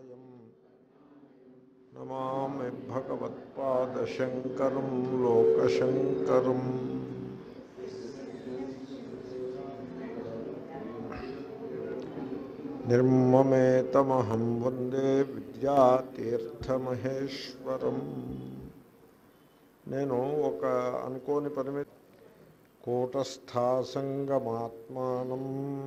హృదయం నమామి భగవత్పాదశంకరం లోకశంకరం నిర్మమేతమహం వందే విద్యాతీర్థమహేశ్వరం నేను ఒక అనుకోని పని మీద కూటస్థాసంగమాత్మానం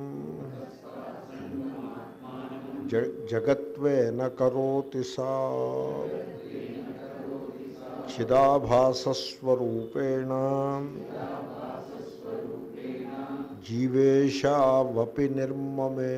జ జగత్వేన కరోతి సా చిదాభాసస్వరూపేణ జీవేశావపి నిర్మమే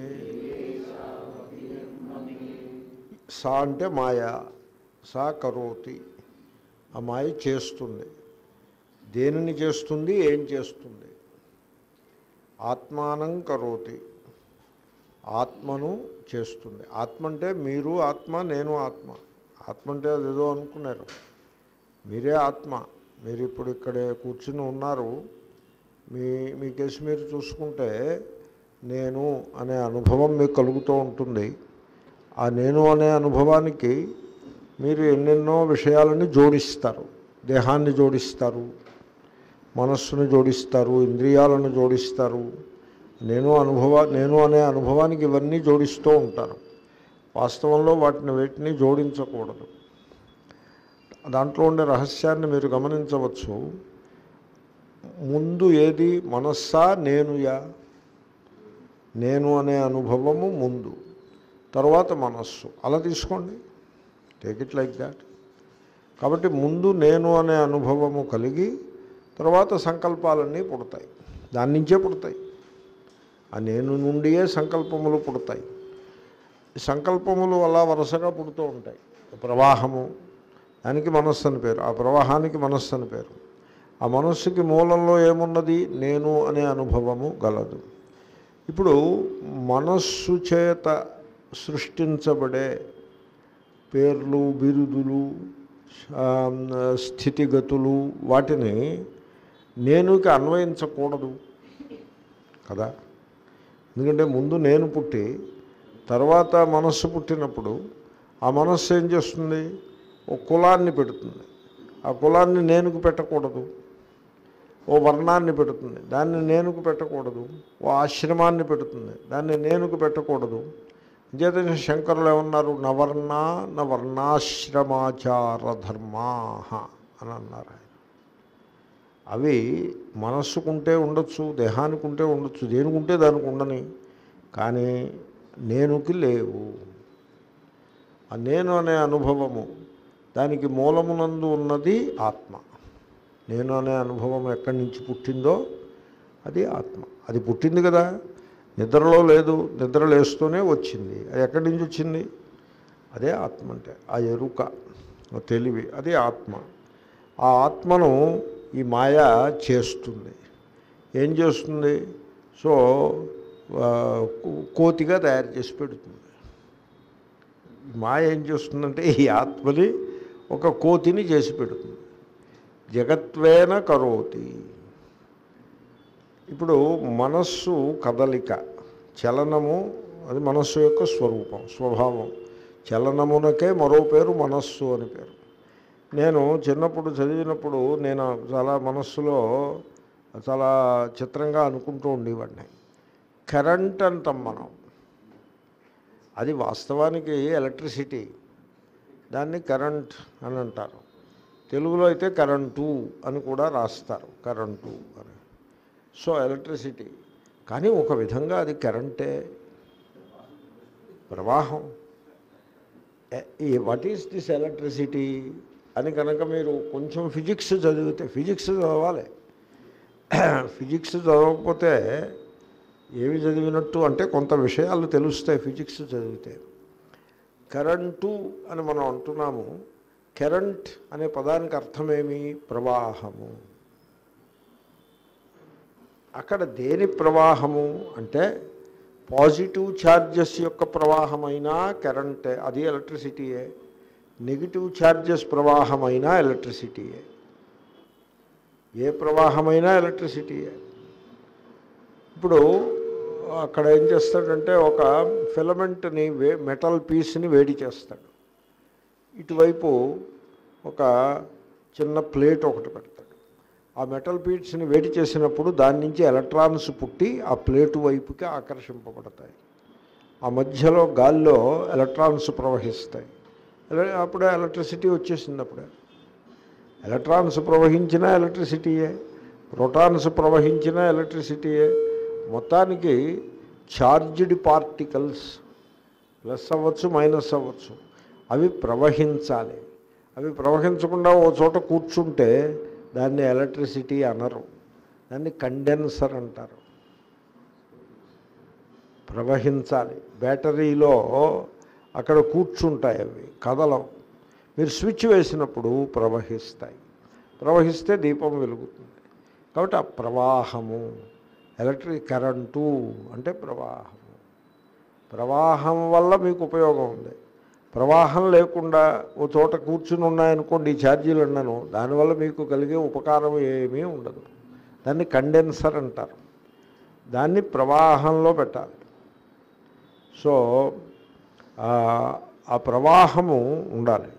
సా అంటే మాయ సా కరోతి ఆ మాయ చేస్తుంది దేనిని చేస్తుంది ఏం చేస్తుంది ఆత్మానం కరోతి ఆత్మను చేస్తుంది ఆత్మ అంటే మీరు ఆత్మ నేను ఆత్మ ఆత్మ అంటే అదేదో అనుకున్నారు మీరే ఆత్మ మీరు ఇప్పుడు ఇక్కడే కూర్చుని ఉన్నారు మీ మీ కేసు మీరు చూసుకుంటే నేను అనే అనుభవం మీకు కలుగుతూ ఉంటుంది ఆ నేను అనే అనుభవానికి మీరు ఎన్నెన్నో విషయాలని జోడిస్తారు దేహాన్ని జోడిస్తారు మనస్సును జోడిస్తారు ఇంద్రియాలను జోడిస్తారు నేను అనుభవ నేను అనే అనుభవానికి ఇవన్నీ జోడిస్తూ ఉంటారు వాస్తవంలో వాటిని వేటిని జోడించకూడదు దాంట్లో ఉండే రహస్యాన్ని మీరు గమనించవచ్చు ముందు ఏది మనస్సా నేనుయా నేను అనే అనుభవము ముందు తర్వాత మనస్సు అలా తీసుకోండి టేక్ ఇట్ లైక్ దాట్ కాబట్టి ముందు నేను అనే అనుభవము కలిగి తర్వాత సంకల్పాలన్నీ పుడతాయి దాని నుంచే పుడతాయి ఆ నేను నుండియే సంకల్పములు పుడతాయి ఈ సంకల్పములు అలా వరుసగా పుడుతూ ఉంటాయి ప్రవాహము దానికి మనస్సు అని పేరు ఆ ప్రవాహానికి మనస్సు అని పేరు ఆ మనస్సుకి మూలంలో ఏమున్నది నేను అనే అనుభవము గలదు ఇప్పుడు మనస్సు చేత సృష్టించబడే పేర్లు బిరుదులు ఆ, స్థితిగతులు వాటిని నేనుకి అన్వయించకూడదు కదా ఎందుకంటే ముందు నేను పుట్టి తర్వాత మనస్సు పుట్టినప్పుడు ఆ మనస్సు ఏం చేస్తుంది ఓ కులాన్ని పెడుతుంది ఆ కులాన్ని నేనుకు పెట్టకూడదు ఓ వర్ణాన్ని పెడుతుంది దాన్ని నేనుకు పెట్టకూడదు ఓ ఆశ్రమాన్ని పెడుతుంది దాన్ని నేనుకు పెట్టకూడదు అంచేతనే శంకరులు ఏమన్నారు నవర్ణ నవర్ణాశ్రమాచార ధర్మా అని అన్నారు ఆయన అవి మనస్సుకుంటే ఉండొచ్చు దేహానికి ఉంటే ఉండొచ్చు దేనికుంటే దానికి ఉండని కానీ నేనుకి లేవు ఆ నేను అనే అనుభవము దానికి మూలమునందు ఉన్నది ఆత్మ నేను అనే అనుభవం ఎక్కడి నుంచి పుట్టిందో అది ఆత్మ అది పుట్టింది కదా నిద్రలో లేదు నిద్ర లేస్తూనే వచ్చింది అది ఎక్కడి నుంచి వచ్చింది అదే ఆత్మ అంటే ఆ ఎరుక ఆ తెలివి అది ఆత్మ ఆ ఆత్మను ఈ మాయ చేస్తుంది ఏం చేస్తుంది సో ఆ, కో- కోతిగా తయారు చేసి పెడుతుంది ఈ మాయ ఏం చేస్తుందంటే ఈ ఆత్మని ఒక కోతిని చేసి పెడుతుంది జగత్వేన కరోతి ఇప్పుడు మనస్సు కదలిక చలనము అది మనస్సు యొక్క స్వరూపం స్వభావం చలనమునకే మరో పేరు మనస్సు అని పేరు నేను చిన్నప్పుడు చదివినప్పుడు నేను చాలా మనస్సులో చాలా చిత్రంగా అనుకుంటూ ఉండేవాడిని కరెంట్ అంటాం మనం అది వాస్తవానికి ఎలక్ట్రిసిటీ దాన్ని కరెంట్ అని అంటారు తెలుగులో అయితే కరెంటు అని కూడా రాస్తారు కరెంటు అని సో ఎలక్ట్రిసిటీ కానీ ఒక విధంగా అది కరెంటే ప్రవాహం వాట్ ఈస్ దిస్ ఎలక్ట్రిసిటీ అని కనుక మీరు కొంచెం ఫిజిక్స్ చదివితే ఫిజిక్స్ చదవాలి ఫిజిక్స్ చదవకపోతే ఏమి చదివినట్టు అంటే కొంత విషయాలు తెలుస్తాయి ఫిజిక్స్ చదివితే కరెంటు అని మనం అంటున్నాము కరెంట్ అనే పదానికి అర్థమేమి ప్రవాహము అక్కడ దేని ప్రవాహము అంటే పాజిటివ్ ఛార్జెస్ యొక్క ప్రవాహమైనా కరెంటే అది ఎలక్ట్రిసిటీయే నెగిటివ్ ఛార్జెస్ ప్రవాహమైనా ఎలక్ట్రిసిటీయే ఏ ప్రవాహమైనా ఎలక్ట్రిసిటీయే ఇప్పుడు అక్కడ ఏం చేస్తాడంటే ఒక ఫిలమెంట్ని వే మెటల్ పీస్ని వేడి చేస్తాడు ఇటువైపు ఒక చిన్న ప్లేట్ ఒకటి పెడతాడు ఆ మెటల్ పీట్స్ని వేడి చేసినప్పుడు దాని నుంచి ఎలక్ట్రాన్స్ పుట్టి ఆ ప్లేటు వైపుకి ఆకర్షింపబడతాయి ఆ మధ్యలో గాల్లో ఎలక్ట్రాన్స్ ప్రవహిస్తాయి ఎల- అప్పుడే ఎలక్ట్రిసిటీ వచ్చేసింది అప్పుడే ఎలక్ట్రాన్స్ ప్రవహించిన ఎలక్ట్రిసిటీయే ప్రోటాన్స్ ప్రవహించిన ఎలక్ట్రిసిటీయే మొత్తానికి ఛార్జ్డ్ పార్టికల్స్ ప్లస్ అవ్వచ్చు మైనస్ అవ్వచ్చు అవి ప్రవహించాలి అవి ప్రవహించకుండా ఓ చోట కూర్చుంటే దాన్ని ఎలక్ట్రిసిటీ అనరు దాన్ని కండెన్సర్ అంటారు ప్రవహించాలి బ్యాటరీలో అక్కడ కూర్చుంటాయి అవి కదలం మీరు స్విచ్ వేసినప్పుడు ప్రవహిస్తాయి ప్రవహిస్తే దీపం వెలుగుతుంది కాబట్టి ఆ ప్రవాహము ఎలక్ట్రిక్ కరెంటు అంటే ప్రవాహము ప్రవాహం వల్ల మీకు ఉపయోగం ఉంది ప్రవాహం లేకుండా ఓ చోట కూర్చుని ఉన్నాయనుకోండి ఈ ఛార్జీలు అన్నాను దానివల్ల మీకు కలిగే ఉపకారం ఏమీ ఉండదు దాన్ని కండెన్సర్ అంటారు దాన్ని ప్రవాహంలో పెట్టాలి సో ఆ, ఆ ప్రవాహము ఉండాలి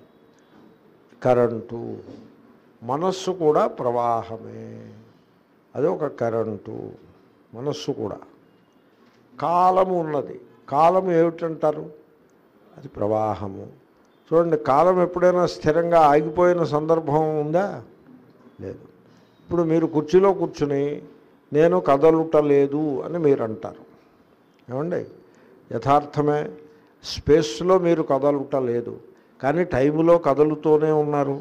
కరెంటు మనస్సు కూడా ప్రవాహమే అది ఒక కరెంటు మనస్సు కూడా కాలము ఉన్నది కాలం ఏమిటంటారు అది ప్రవాహము చూడండి కాలం ఎప్పుడైనా స్థిరంగా ఆగిపోయిన సందర్భం ఉందా లేదు ఇప్పుడు మీరు కుర్చీలో కూర్చుని నేను కదలుటలేదు అని మీరు అంటారు ఏమండి యథార్థమే స్పేస్లో మీరు కదలుటలేదు కానీ టైములో కదులుతూనే ఉన్నారు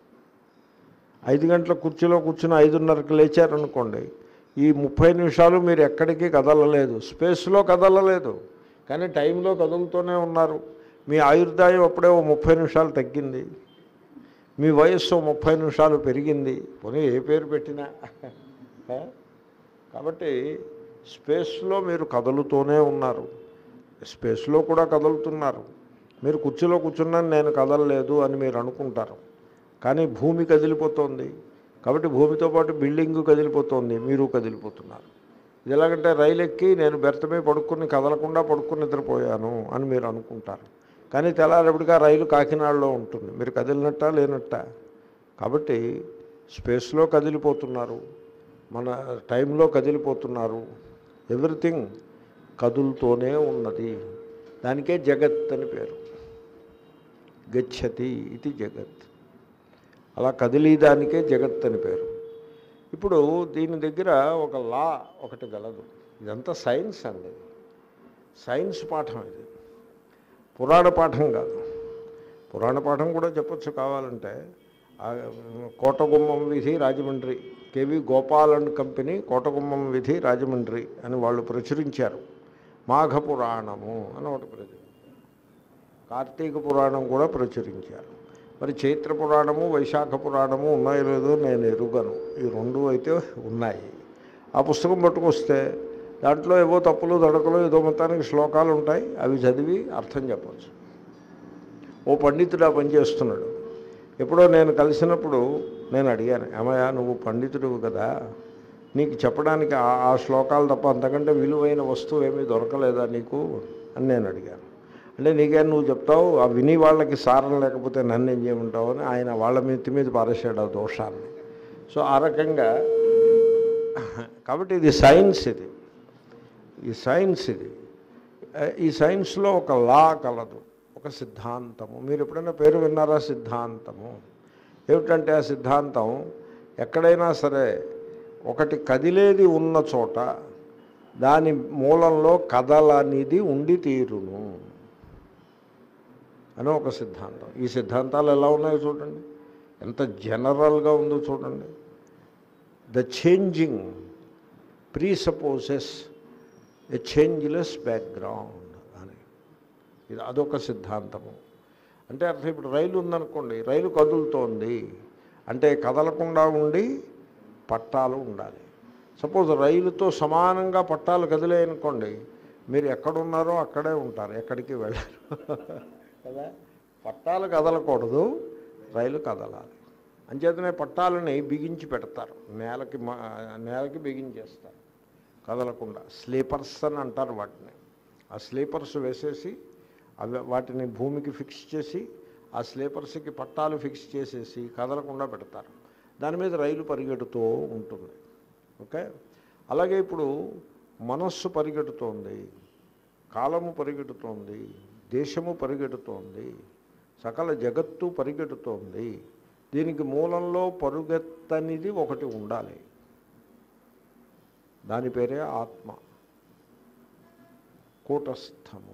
ఐదు గంటల కుర్చీలో కూర్చుని ఐదున్నరకు లేచారనుకోండి ఈ ముప్పై నిమిషాలు మీరు ఎక్కడికి కదలలేదు స్పేస్లో కదలలేదు కానీ టైంలో కదులుతూనే ఉన్నారు మీ ఆయుర్దాయం అప్పుడే ఓ ముప్పై నిమిషాలు తగ్గింది మీ వయస్సు ఓ ముప్పై నిమిషాలు పెరిగింది పోనీ ఏ పేరు పెట్టినా ఆ? కాబట్టి స్పేస్లో మీరు కదులుతూనే ఉన్నారు స్పేస్లో కూడా కదులుతున్నారు మీరు కుర్చీలో కూర్చున్నాను నేను కదలలేదు అని మీరు అనుకుంటారు కానీ భూమి కదిలిపోతోంది కాబట్టి భూమితో పాటు బిల్డింగ్ కదిలిపోతోంది మీరు కదిలిపోతున్నారు ఇది ఎలాగంటే రైలు ఎక్కి నేను బెర్తమే పడుకుని కదలకుండా పడుకుని నిద్రపోయాను అని మీరు అనుకుంటారు కానీ తెల్లారేపటిగా రైలు కాకినాడలో ఉంటుంది మీరు కదిలినట్టా లేనట్టా కాబట్టి స్పేస్లో కదిలిపోతున్నారు మన టైంలో కదిలిపోతున్నారు ఎవ్రీథింగ్ కదులుతూనే ఉన్నది దానికే జగత్ అని పేరు గచ్చతి ఇది జగత్ అలా కదిలీదానికే జగత్ అని పేరు ఇప్పుడు దీని దగ్గర ఒక లా ఒకటి గలదు ఇదంతా సైన్స్ అండి సైన్స్ పాఠం ఇది పురాణ పాఠం కాదు పురాణ పాఠం కూడా చెప్పొచ్చు కావాలంటే ఆ కోటగుమ్మం విధి Rajahmundry KV Gopal and company Kotagummam విధి రాజమండ్రి అని వాళ్ళు ప్రచురించారు మాఘ పురాణము అని ఒకటి ప్రచురించారు కార్తీక పురాణం కూడా ప్రచురించారు మరి చైత్ర పురాణము వైశాఖ పురాణము ఉన్నాయో లేదో నేను ఎరుగను ఈ రెండు అయితే ఉన్నాయి ఆ పుస్తకం పట్టుకొస్తే దాంట్లో ఏవో తప్పులు దడకలు ఏదో మొత్తానికి శ్లోకాలు ఉంటాయి అవి చదివి అర్థం చెప్పచ్చు ఓ పండితుడు ఆ పని చేస్తున్నాడు ఎప్పుడో నేను కలిసినప్పుడు నేను అడిగాను ఏమయ్యా నువ్వు పండితుడు కదా నీకు చెప్పడానికి ఆ ఆ శ్లోకాలు తప్ప అంతకంటే విలువైన వస్తువు ఏమీ దొరకలేదా నీకు అని నేను అడిగాను అంటే నీకేం నువ్వు చెప్తావు ఆ విని వాళ్ళకి సారం లేకపోతే నన్ను ఏం చేయమంటావు అని ఆయన వాళ్ళ మీద మీద పారేసాడు ఆ దోషాన్ని సో ఆ రకంగా కాబట్టి ఇది సైన్స్ ఇది ఈ సైన్స్ ఇది ఈ సైన్స్లో ఒక లా కలదు ఒక సిద్ధాంతము మీరు ఎప్పుడైనా పేరు విన్నారా సిద్ధాంతము ఏమిటంటే ఆ సిద్ధాంతం ఎక్కడైనా సరే ఒకటి కదిలేది ఉన్న చోట దాని మూలంలో కదలనిది ఉండి తీరును అని ఒక సిద్ధాంతం ఈ సిద్ధాంతాలు ఎలా ఉన్నాయో చూడండి ఎంత జనరల్గా ఉందో చూడండి the changing presupposes a changeless background అని ఇది అదొక సిద్ధాంతము అంటే అర్థం ఇప్పుడు రైలు ఉందనుకోండి రైలు కదులుతోంది అంటే కదలకుండా ఉండి పట్టాలు ఉండాలి సపోజ్ రైలుతో సమానంగా పట్టాలు కదిలేయనుకోండి మీరు ఎక్కడున్నారో అక్కడే ఉంటారు ఎక్కడికి వెళ్ళరు కదా పట్టాలు కదలకూడదు రైలు కదలాలి అంచేతనే పట్టాలని బిగించి పెడతారు నేలకి మా- నేలకి బిగించేస్తారు కదలకుండా స్లీపర్స్ అని అంటారు వాటిని ఆ స్లీపర్స్ వేసేసి అవి వాటిని భూమికి ఫిక్స్ చేసి ఆ స్లీపర్స్కి పట్టాలు ఫిక్స్ చేసేసి కదలకుండా పెడతారు దాని మీద రైలు పరిగెడుతూ ఉంటుంది ఓకే అలాగే ఇప్పుడు మనస్సు పరిగెడుతోంది కాలము పరిగెడుతోంది దేశము పరిగెడుతోంది సకల జగత్తు పరిగెడుతోంది దీనికి మూలంలో పరుగెత్తనిది ఒకటి ఉండాలి దాని పేరే ఆత్మ కూటస్థము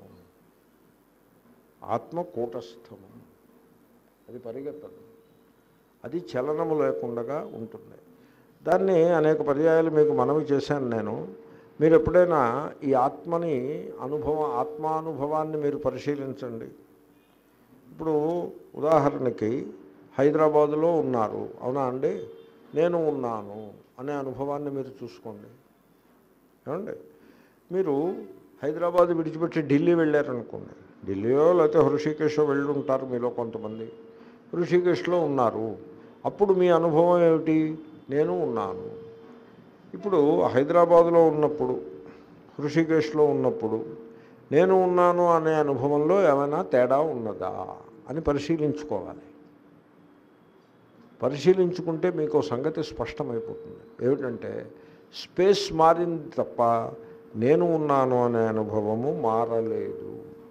ఆత్మ కూటస్థము అది పరిగెత్తదు అది చలనము లేకుండా ఉంటుంది దాన్ని అనేక పర్యాయాలు మీకు మనవి చేశాను నేను మీరు ఎప్పుడైనా ఈ ఆత్మని అనుభవం ఆత్మానుభవాన్ని మీరు పరిశీలించండి ఇప్పుడు ఉదాహరణకి హైదరాబాదులో ఉన్నారు అవునా అండి నేను ఉన్నాను అనే అనుభవాన్ని మీరు చూసుకోండి ఏమండి మీరు హైదరాబాద్ విడిచిపెట్టి ఢిల్లీ వెళ్ళారనుకోండి ఢిల్లీయో లేకపోతే హృషికేశో వెళ్ళి ఉంటారు మీలో కొంతమంది హృషికేశ్లో ఉన్నారు అప్పుడు మీ అనుభవం ఏమిటి నేను ఉన్నాను ఇప్పుడు హైదరాబాదులో ఉన్నప్పుడు హృషికేశ్లో ఉన్నప్పుడు నేను ఉన్నాను అనే అనుభవంలో ఏమైనా తేడా ఉన్నదా అని పరిశీలించుకోవాలి పరిశీలించుకుంటే మీకు సంగతి స్పష్టమైపోతుంది ఏమిటంటే స్పేస్ మారింది తప్ప నేను ఉన్నాను అనే అనుభవము మారలేదు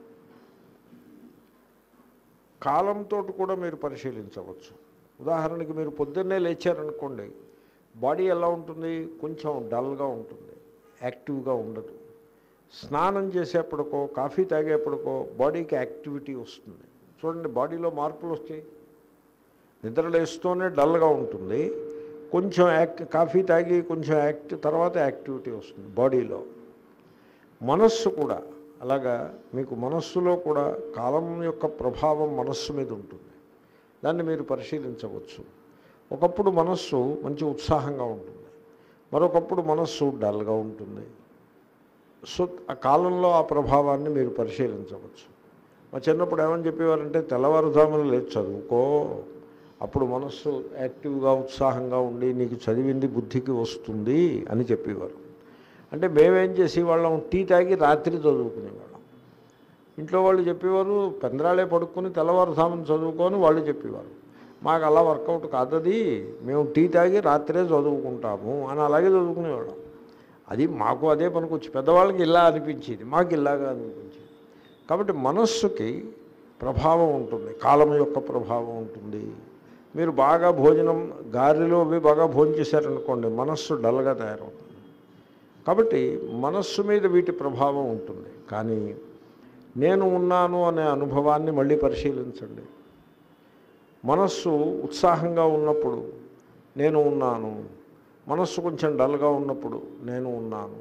కాలంతో కూడా మీరు పరిశీలించవచ్చు ఉదాహరణకి మీరు పొద్దున్నే లేచారనుకోండి బాడీ ఎలా ఉంటుంది కొంచెం డల్గా ఉంటుంది యాక్టివ్గా ఉండదు స్నానం చేసేప్పటికో కాఫీ తాగేప్పటికో బాడీకి యాక్టివిటీ వస్తుంది చూడండి బాడీలో మార్పులు వస్తాయి నిద్ర లేస్తూనే డల్గా ఉంటుంది కొంచెం యాక్ట్ కాఫీ తాగి కొంచెం యాక్ట్ తర్వాత యాక్టివిటీ వస్తుంది బాడీలో మనస్సు కూడా అలాగా మీకు మనస్సులో కూడా కాలం యొక్క ప్రభావం మనస్సు మీద ఉంటుంది దాన్ని మీరు పరిశీలించవచ్చు ఒకప్పుడు మనస్సు మంచి ఉత్సాహంగా ఉంటుంది మరొకప్పుడు మనస్సు డల్గా ఉంటుంది సో ఆ కాలంలో ఆ ప్రభావాన్ని మీరు పరిశీలించవచ్చు మా చిన్నప్పుడు ఏమని చెప్పేవారంటే తెల్లవారుజామున లేచి చదువుకో అప్పుడు మనస్సు యాక్టివ్గా ఉత్సాహంగా ఉండి నీకు చదివింది బుద్ధికి వస్తుంది అని చెప్పేవారు అంటే మేమేం చేసేవాళ్ళం టీ తాగి రాత్రి చదువుకునేవాళ్ళం ఇంట్లో వాళ్ళు చెప్పేవారు పెందరాళే పడుకొని తెల్లవారుజామున చదువుకొని వాళ్ళు చెప్పేవారు మాకు అలా వర్కౌట్ కాదది మేము టీ తాగి రాత్రే చదువుకుంటాము అని అలాగే చదువుకునేవాళ్ళం అది మాకు అదే పనికొచ్చి పెద్దవాళ్ళకి ఇలా అనిపించేది మాకు ఇలాగా అనిపించేది కాబట్టి మనస్సుకి ప్రభావం ఉంటుంది కాలం యొక్క ప్రభావం ఉంటుంది మీరు బాగా భోజనం గారెలో అవి బాగా భోజనం చేశారనుకోండి మనస్సు డల్గా తయారవుతుంది కాబట్టి మనస్సు మీద వీటి ప్రభావం ఉంటుంది కానీ నేను ఉన్నాను అనే అనుభవాన్ని మళ్ళీ పరిశీలించండి మనస్సు ఉత్సాహంగా ఉన్నప్పుడు నేను ఉన్నాను మనస్సు కొంచెం డల్గా ఉన్నప్పుడు నేను ఉన్నాను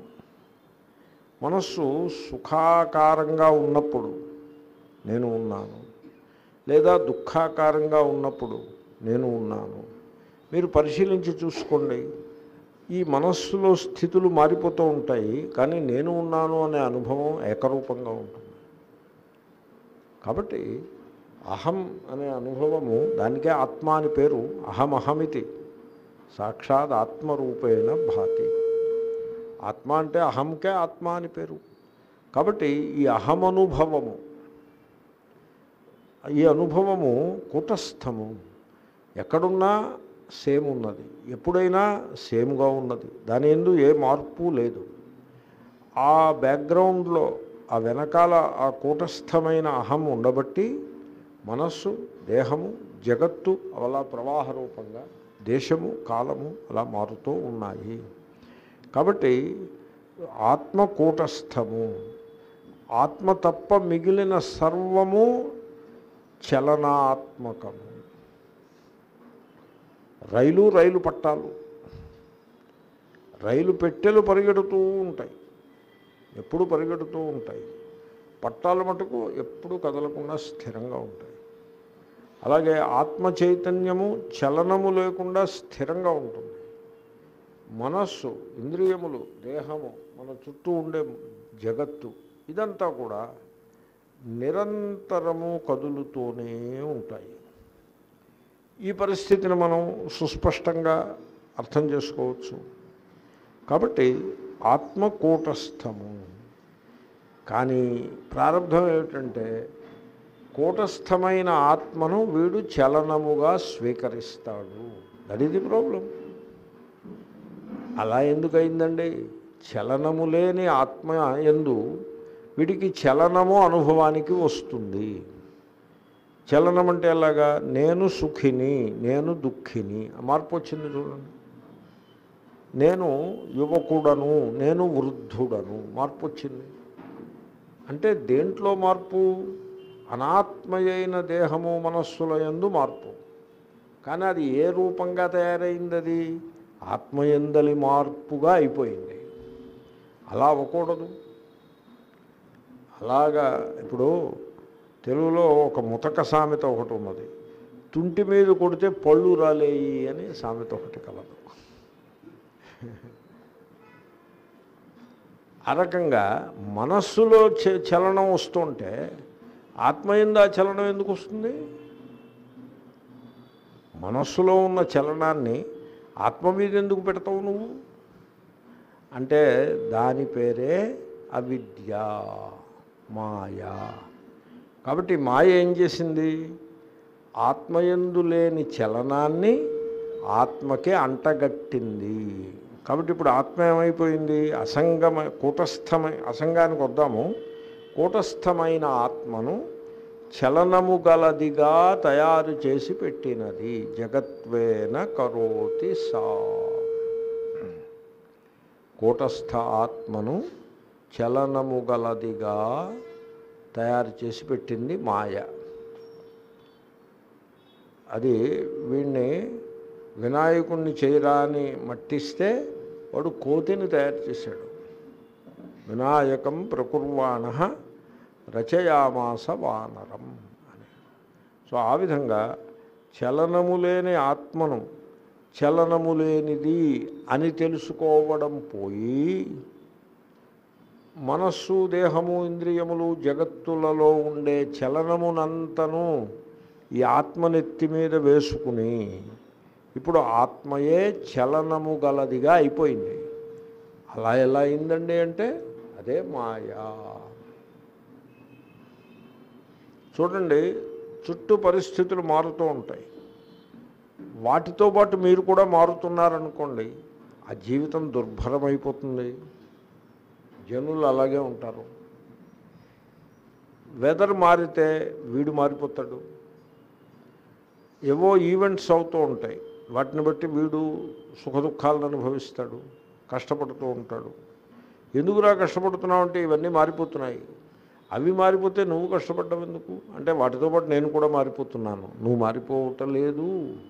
మనస్సు సుఖాకారంగా ఉన్నప్పుడు నేను ఉన్నాను లేదా దుఃఖాకారంగా ఉన్నప్పుడు నేను ఉన్నాను మీరు పరిశీలించి చూసుకోండి ఈ మనస్సులో స్థితులు మారిపోతూ ఉంటాయి కానీ నేను ఉన్నాను అనే అనుభవం ఏకరూపంగా ఉంటుంది కాబట్టి అహం అనే అనుభవము దానికే ఆత్మ అని పేరు అహమహమితి సాక్షాత్ ఆత్మరూపేణ భాతి ఆత్మ అంటే అహంకే ఆత్మ అని పేరు కాబట్టి ఈ అహమనుభవము ఈ అనుభవము కూటస్థము ఎక్కడున్నా సేమ్ ఉన్నది ఎప్పుడైనా సేమ్గా ఉన్నది దాని ఎందు ఏ మార్పు లేదు ఆ బ్యాక్గ్రౌండ్లో ఆ వెనకాల ఆ కూటస్థమైన అహం ఉండబట్టి మనస్సు దేహము జగత్తు అలా ప్రవాహ రూపంగా దేశము కాలము అలా మారుతూ ఉన్నాయి కాబట్టి ఆత్మ కూటస్థము ఆత్మ తప్ప మిగిలిన సర్వము చలనాత్మకము రైలు రైలు పట్టాలు రైలు పెట్టెలు పరిగెడుతూ ఉంటాయి ఎప్పుడు పరిగెడుతూ ఉంటాయి పట్టాల మటుకు ఎప్పుడు కదలకుండా స్థిరంగా ఉంటాయి అలాగే ఆత్మ చైతన్యము చలనము లేకుండా స్థిరంగా ఉంటుంది మనస్సు ఇంద్రియములు దేహము మన చుట్టూ ఉండే జగత్తు ఇదంతా కూడా నిరంతరము కదులుతూనే ఉంటాయి ఈ పరిస్థితిని మనం సుస్పష్టంగా అర్థం చేసుకోవచ్చు కాబట్టి ఆత్మ కూటస్థము కానీ ప్రారంభం ఏమిటంటే కూటస్థమైన ఆత్మను వీడు చలనముగా స్వీకరిస్తాడు దట్ ఈజ్ ది ప్రాబ్లం అలా ఎందుకు అయిందండి చలనము లేని ఆత్మ ఎందు వీడికి చలనము అనుభవానికి వస్తుంది చలనం అంటే ఎలాగా నేను సుఖిని నేను దుఃఖిని ఆ మార్పు వచ్చింది చూడండి నేను యువకుడను నేను వృద్ధుడను మార్పు వచ్చింది అంటే దేంట్లో మార్పు అనాత్మయైన దేహము మనస్సుల యందు మార్పు కానీ అది ఏ రూపంగా తయారైంది అది ఆత్మయందలి మార్పుగా అయిపోయింది అలా అవ్వకూడదు అలాగా ఇప్పుడు తెలుగులో ఒక ముతక సామెత ఒకటి ఉన్నది తుంటి మీద కొడితే పళ్ళు రాలేయి అని సామెత ఒకటి కలదు ఆ రకంగా మనస్సులో చ- చలనం వస్తుంటే ఆత్మయందు ఆ చలనం ఎందుకు వస్తుంది మనస్సులో ఉన్న చలనాన్ని ఆత్మ మీద ఎందుకు పెడతావు నువ్వు అంటే దాని పేరే అవిద్య మాయా కాబట్టి మాయ ఏం చేసింది ఆత్మయందు లేని చలనాన్ని ఆత్మకే అంటగట్టింది కాబట్టి ఇప్పుడు ఆత్మ ఏమైపోయింది అసంగమ కూటస్థమై అసంగానికి వద్దాము కూటస్థమైన ఆత్మను చలనము గలదిగా తయారు చేసి పెట్టినది జగత్వేన కరోతి సా కూటస్థ ఆత్మను చలనము గలదిగా తయారు చేసి పెట్టింది మాయ అది వీణ్ణి వినాయకుణ్ణి చేయరా అని మట్టిస్తే వాడు కోతిని తయారు చేశాడు వినాయకం ప్రకుర్వాణ రచయామాస వానరం అని సో ఆ విధంగా చలనము లేని ఆత్మను చలనము లేనిది అని తెలుసుకోవడం పోయి మనస్సు దేహము ఇంద్రియములు జగత్తులలో ఉండే చలనమునంతను ఈ ఆత్మనెత్తి మీద వేసుకుని ఇప్పుడు ఆత్మయే చలనము గలదిగా అయిపోయింది అలా ఎలా అయిందండి అంటే అదే మాయా చూడండి చుట్టూ పరిస్థితులు మారుతూ ఉంటాయి వాటితో పాటు మీరు కూడా మారుతున్నారనుకోండి ఆ జీవితం దుర్భరమైపోతుంది జనులు అలాగే ఉంటారు వెదర్ మారితే వీడు మారిపోతాడు ఏవో ఈవెంట్స్ అవుతూ ఉంటాయి వాటిని బట్టి వీడు సుఖదుఖాలను అనుభవిస్తాడు కష్టపడుతూ ఉంటాడు ఎందుకురా కష్టపడుతున్నావు అంటే ఇవన్నీ మారిపోతున్నాయి అవి మారిపోతే నువ్వు కష్టపడ్డావు ఎందుకు అంటే వాటితో పాటు నేను కూడా మారిపోతున్నాను నువ్వు మారిపోవటం లేదు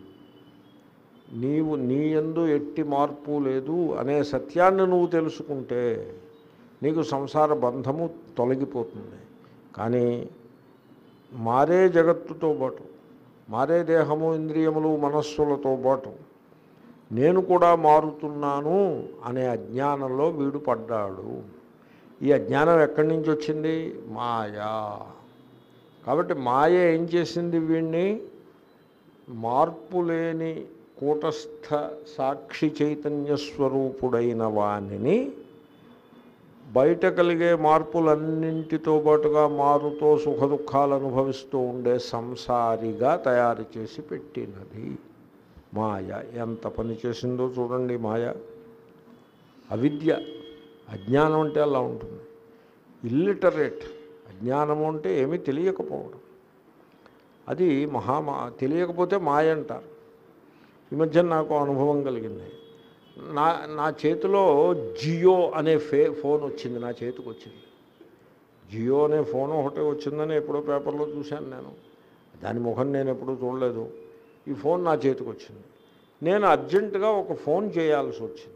నీవు నీ యందు ఎట్టి మార్పు లేదు అనే సత్యాన్ని నువ్వు తెలుసుకుంటే నీకు సంసార బంధము తొలగిపోతుంది కానీ మారే జగత్తుతో పాటు మారే దేహము ఇంద్రియములు మనస్సులతో పాటు నేను కూడా మారుతున్నాను అనే అజ్ఞానంలో వీడు పడ్డాడు ఈ అజ్ఞానం ఎక్కడి నుంచి వచ్చింది మాయా కాబట్టి మాయ ఏం చేసింది వీడిని మార్పు లేని కూటస్థ సాక్షి చైతన్య స్వరూపుడైన వాణిని బయట కలిగే మార్పులన్నింటితో పాటుగా మారుతూ సుఖదుఖాలు అనుభవిస్తూ ఉండే సంసారిగా తయారు చేసి పెట్టినది మాయ ఎంత పని చేసిందో చూడండి మాయ అవిద్య అజ్ఞానం అంటే అలా ఉంటుంది ఇల్లిటరేట్ అజ్ఞానము అంటే ఏమీ తెలియకపోవడం అది మహామా తెలియకపోతే మాయ అంటారు ఈ మధ్య నాకు అనుభవం కలిగింది నా నా చేతిలో జియో అనే ఫే ఫోన్ వచ్చింది నా చేతికి వచ్చింది జియో అనే ఫోన్ ఒకటే వచ్చిందని ఎప్పుడో పేపర్లో చూశాను నేను దాని ముఖం నేను ఎప్పుడూ చూడలేదు ఈ ఫోన్ నా చేతికి వచ్చింది నేను అర్జెంటుగా ఒక ఫోన్ చేయాల్సి వచ్చింది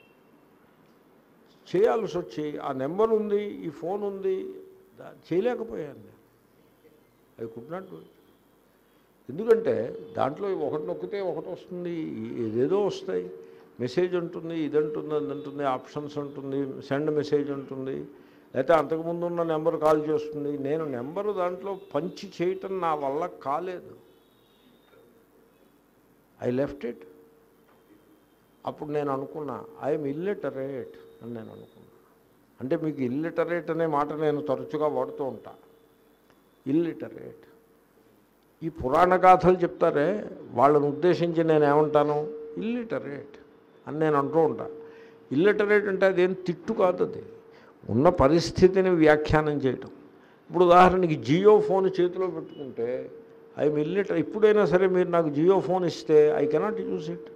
చేయాల్సి వచ్చి ఆ నెంబర్ ఉంది ఈ ఫోన్ ఉంది దా- చేయలేకపోయాను నేను ఐ కుడ్ నాట్ డూ ఎందుకంటే దాంట్లో ఒకటి నొక్కితే ఒకటి వస్తుంది ఏదేదో వస్తాయి మెసేజ్ ఉంటుంది ఇది ఉంటుంది అది ఉంటుంది ఆప్షన్స్ ఉంటుంది సెండ్ మెసేజ్ ఉంటుంది లేకపోతే అంతకుముందు ఉన్న నెంబర్ కాల్ చేస్తుంది నేను నెంబరు దాంట్లో పంచి చేయటం నా వల్ల కాలేదు ఐ లెఫ్ట్ ఇట్ అప్పుడు నేను అనుకున్నా ఐఎమ్ ఇల్లిటరేట్ అని నేను అనుకున్నా అంటే మీకు ఇల్లిటరేట్ అనే మాట నేను తరచుగా వాడుతూ ఉంటా ఇల్లిటరేట్ ఈ పురాణ గాథలు చెప్తారే వాళ్ళని ఉద్దేశించి నేను ఏమంటాను ఇల్లిటరేట్ అని నేను అంటూ ఉంటా ఇల్లిటరేట్ అంటే అదేం తిట్టు కాదు అది ఉన్న పరిస్థితిని వ్యాఖ్యానం చేయటం ఇప్పుడు ఉదాహరణకి జియో ఫోన్ చేతిలో పెట్టుకుంటే ఐఎమ్ ఇల్లిటర్ ఇప్పుడైనా సరే మీరు నాకు జియో ఫోన్ ఇస్తే ఐ కెనాట్ యూజ్ ఇట్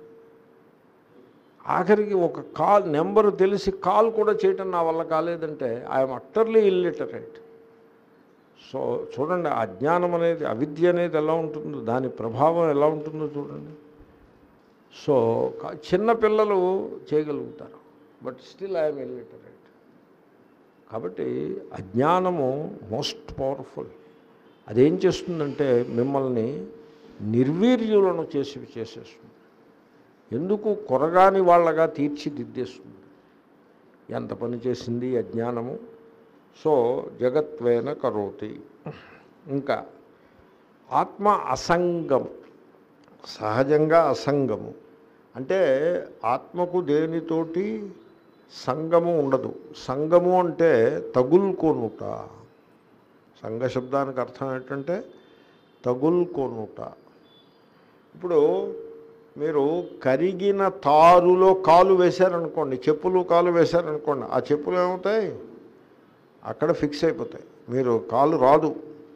ఆఖరికి ఒక కాల్ నెంబర్ తెలిసి కాల్ కూడా చేయటం నా వల్ల కాలేదంటే ఐఎమ్ అట్టర్లీ ఇల్లిటరేట్ సో చూడండి అజ్ఞానం అనేది అవిద్య అనేది ఎలా ఉంటుందో దాని ప్రభావం ఎలా ఉంటుందో చూడండి సో కా- చిన్న పిల్లలు చేయగలుగుతారు బట్ స్టిల్ ఐఎమ్ ఇల్లిటరేట్ కాబట్టి అజ్ఞానము మోస్ట్ పవర్ఫుల్ అదేం చేస్తుందంటే మిమ్మల్ని నిర్వీర్యులను చేసి చేసేస్తుంది ఎందుకు కొరగాని వాళ్ళగా తీర్చిదిద్దేస్తుంది ఎంత పని చేసింది అజ్ఞానము సో జగత్వేన కరోతి ఇంకా ఆత్మ అసంగము సహజంగా అసంగము అంటే ఆత్మకు దేనితోటి సంగము ఉండదు సంగము అంటే తగులుకొనుట సంఘ శబ్దానికి అర్థం ఏంటంటే తగులుకొనుట ఇప్పుడు మీరు కరిగిన తారులో కాలు వేశారనుకోండి చెప్పులు కాలు వేశారనుకోండి ఆ చెప్పులు ఏమవుతాయి అక్కడ ఫిక్స్ అయిపోతాయి మీరు కాలు రాదు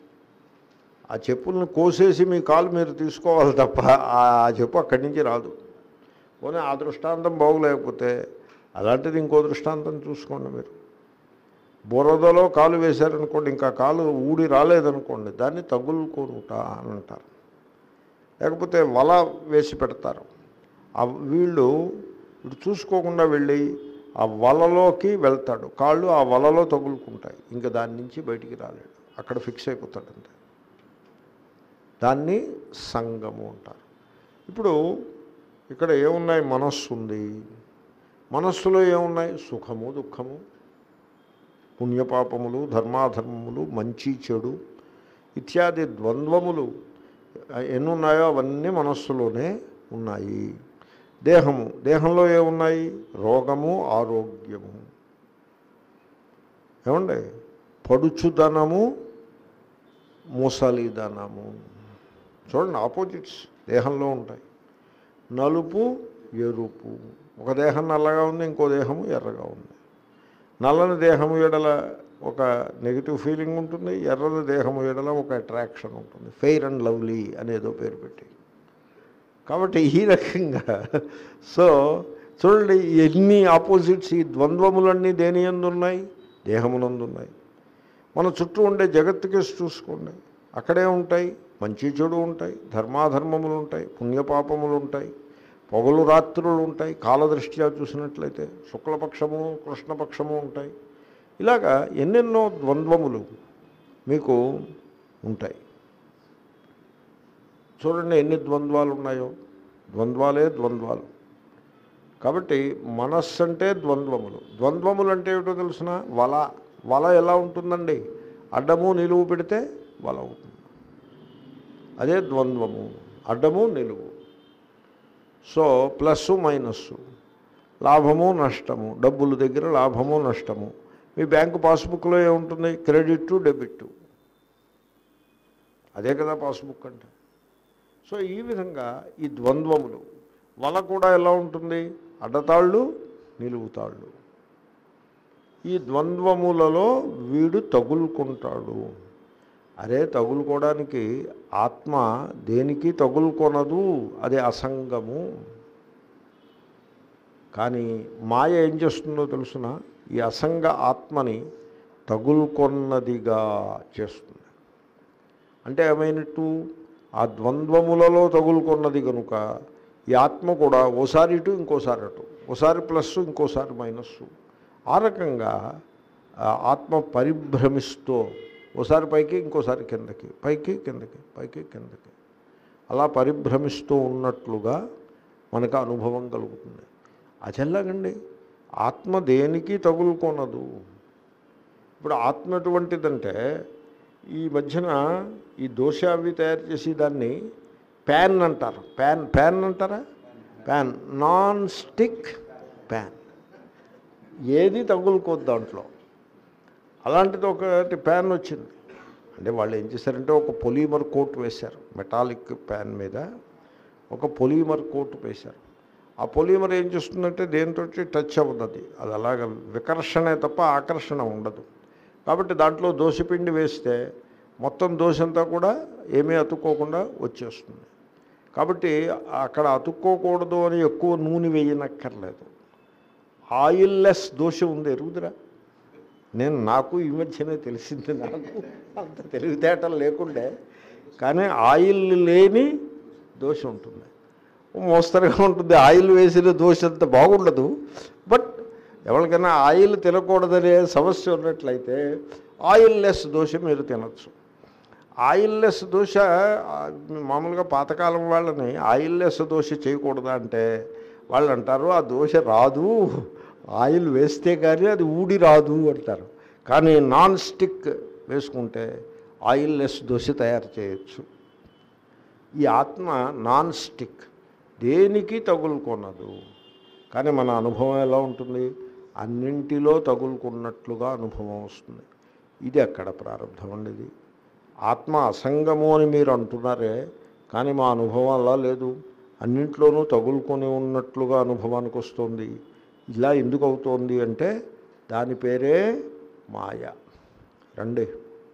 ఆ చెప్పులను కోసేసి మీ కాలు మీరు తీసుకోవాలి తప్ప ఆ చెప్పు అక్కడి నుంచి రాదు పోనీ ఆ దృష్టాంతం బాగులేకపోతే అలాంటిది ఇంకో దృష్టాంతం చూసుకోండి మీరు బురదలో కాలు వేశారనుకోండి ఇంకా కాలు ఊడి రాలేదనుకోండి దాన్ని తగులుకోనుట అని అంటారు లేకపోతే వల వేసి పెడతారు ఆ వీళ్ళు ఇటు చూసుకోకుండా వెళ్ళి ఆ వలలోకి వెళ్తాడు కాళ్ళు ఆ వలలో తగులుకుంటాయి ఇంకా దాని నుంచి బయటికి రాలేడు అక్కడ ఫిక్స్ అయిపోతాడు అంతే దాన్ని సంగము అంటారు ఇప్పుడు ఇక్కడ ఏమున్నాయి మనస్సు ఉంది మనస్సులో ఏమున్నాయి సుఖము దుఃఖము పుణ్యపాపములు ధర్మాధర్మములు మంచి చెడు ఇత్యాది ద్వంద్వములు ఎన్నున్నాయో అవన్నీ మనస్సులోనే ఉన్నాయి దేహము దేహంలో ఏమున్నాయి రోగము ఆరోగ్యము ఏమండి పడుచుదనము ముసలిదనము చూడండి ఆపోజిట్స్ దేహంలో ఉంటాయి నలుపు ఎరుపు ఒక దేహం నల్లగా ఉంది ఇంకో దేహము ఎర్రగా ఉంది నల్లని దేహము ఎడల ఒక నెగిటివ్ ఫీలింగ్ ఉంటుంది ఎర్రని దేహము ఎడల ఒక అట్రాక్షన్ ఉంటుంది ఫెయిర్ అండ్ లవ్లీ అనేదో పేరు పెట్టి కాబట్టి ఈ రకంగా సో చూడండి ఎన్ని ఆపోజిట్స్ ఈ ద్వంద్వములన్నీ దేని ఎందు ఉన్నాయి దేహమునందు ఉన్నాయి మన చుట్టూ ఉండే జగత్తుకేసి చూసుకోండి అక్కడే ఉంటాయి మంచి చెడు ఉంటాయి ధర్మాధర్మములు ఉంటాయి పుణ్యపాపములు ఉంటాయి పొగలు రాత్రులు ఉంటాయి కాలదృష్ట్యా చూసినట్లయితే శుక్లపక్షము కృష్ణపక్షము ఉంటాయి ఇలాగా ఎన్నెన్నో ద్వంద్వములు మీకు ఉంటాయి చూడండి ఎన్ని ద్వంద్వాలు ఉన్నాయో ద్వంద్వాలే ద్వంద్వాలు కాబట్టి మనస్సు అంటే ద్వంద్వములు ద్వంద్వములు అంటే ఏమిటో తెలిసిన వల వల ఎలా ఉంటుందండి అడ్డము నిలువు పెడితే వల అవుతుంది అదే ద్వంద్వము అడ్డము నిలువు సో ప్లస్ మైనస్సు లాభము నష్టము డబ్బుల దగ్గర లాభము నష్టము మీ బ్యాంకు పాస్బుక్లో ఏముంటుంది క్రెడిట్ డెబిట్ అదే కదా పాస్బుక్ అంటే సో ఈ విధంగా ఈ ద్వంద్వములు వల కూడా ఎలా ఉంటుంది అడ్డతాళ్ళు నిలువుతాళ్ళు ఈ ద్వంద్వములలో వీడు తగులుకుంటాడు అరే తగులుకోవడానికి ఆత్మ దేనికి తగులుకొనదు అది అసంగము కానీ మాయ ఏం చేస్తుందో తెలుసిన ఈ అసంగ ఆత్మని తగులుకొన్నదిగా చేస్తుంది అంటే ఏమైనట్టు ఆ ద్వంద్వములలో తగులుకొన్నది కనుక ఈ ఆత్మ కూడా ఓసారి ఇటు ఇంకోసారి అటు ఓసారి ప్లస్ ఇంకోసారి మైనస్సు ఆ రకంగా ఆ ఆత్మ పరిభ్రమిస్తూ ఓసారి పైకి ఇంకోసారి కిందకి పైకి కిందకి పైకి కిందకి అలా పరిభ్రమిస్తూ ఉన్నట్లుగా మనకు అనుభవం కలుగుతుంది అచెల్లాగండి ఆత్మ దేనికి తగులుకొనదు ఇప్పుడు ఆత్మ ఎటువంటిదంటే ఈ మధ్యన ఈ దోశ అవి తయారు చేసి దాన్ని ప్యాన్ అంటారు ప్యాన్ ప్యాన్ అంటారా ప్యాన్ నాన్ స్టిక్ ప్యాన్ ఏది తగులుకోద్దు దాంట్లో అలాంటిది ఒకటి ప్యాన్ వచ్చింది అంటే వాళ్ళు ఏం చేశారంటే ఒక పొలీమర్ కోట్ వేశారు మెటాలిక్ ప్యాన్ మీద ఒక పొలీమర్ కోట్ వేశారు ఆ పొలీమర్ ఏం చేస్తుందంటే దేంతో టచ్ అవ్వదు అది అది అలాగ వికర్షణే తప్ప ఆకర్షణ ఉండదు కాబట్టి దాంట్లో దోశపిండి వేస్తే మొత్తం దోశ అంతా కూడా ఏమీ అతుక్కోకుండా వచ్చేస్తుంది కాబట్టి అక్కడ అతుక్కోకూడదు అని ఎక్కువ నూనె వేయనక్కర్లేదు ఆయిల్ లెస్ దోశ ఉంది ఎరుగుదరా నేను నాకు ఈ మధ్యనే తెలిసింది నాకు అంత తెలివితేటలు లేకుండే కానీ ఆయిల్ లేని దోశ ఉంటుంది మోస్తరుగా ఉంటుంది ఆయిల్ వేసిన దోశ అంత బాగుండదు బట్ ఎవరికైనా ఆయిల్ తినకూడదనే సమస్య ఉన్నట్లయితే ఆయిల్ లెస్ దోశ మీరు తినచ్చు ఆయిల్ లెస్ దోశ ఆ, మామూలుగా పాతకాలం వాళ్ళని ఆయిల్ లెస్ దోశ చేయకూడదా అంటే వాళ్ళు అంటారు ఆ దోశ రాదు ఆయిల్ వేస్తే కానీ అది ఊడి రాదు అంటారు కానీ నాన్ స్టిక్ వేసుకుంటే ఆయిల్ లెస్ దోశ తయారు చేయొచ్చు ఈ ఆత్మ నాన్ స్టిక్ దేనికి తగులుకొనదు కానీ మన అనుభవం ఎలా ఉంటుంది అన్నింటిలో తగులుకున్నట్లుగా అనుభవం వస్తుంది ఇది ఎక్కడ ప్రారంభం అండి ఇది ఆత్మ అసంగము అని మీరు అంటున్నారే కానీ మా అనుభవం అలా లేదు అన్నింట్లోనూ తగులుకొని ఉన్నట్లుగా అనుభవానికి వస్తుంది ఇలా ఎందుకు అవుతోంది అంటే దాని పేరే మాయ రండి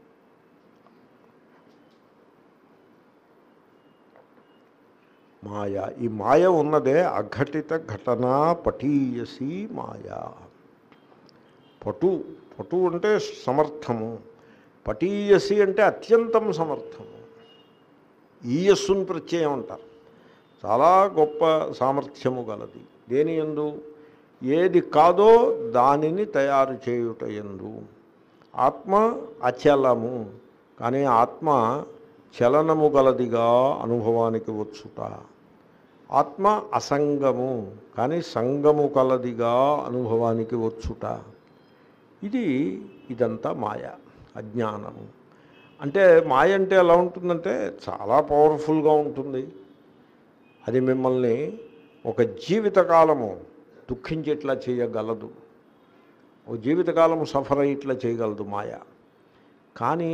మాయ ఈ మాయ ఉన్నదే అఘటిత ఘటనా పటీయసి మాయా పటు పటు అంటే సమర్థము పటీయసి అంటే అత్యంతం సమర్థము ఈయస్సుని ప్రత్యయం అంటారు చాలా గొప్ప సామర్థ్యము గలది దేని ఎందు ఏది కాదో దానిని తయారు చేయుట ఎందు ఆత్మ అచలము కానీ ఆత్మ చలనము గలదిగా అనుభవానికి వచ్చుట ఆత్మ అసంగము కానీ సంగము కలదిగా అనుభవానికి వచ్చుట ఇది ఇదంతా మాయ అజ్ఞానము అంటే మాయ అంటే ఎలా ఉంటుందంటే చాలా పవర్ఫుల్గా ఉంటుంది అది మిమ్మల్ని ఒక జీవితకాలము దుఃఖించేట్లా చేయగలదు ఓ జీవితకాలం సఫర్ అయ్యేట్లా చేయగలదు మాయ కానీ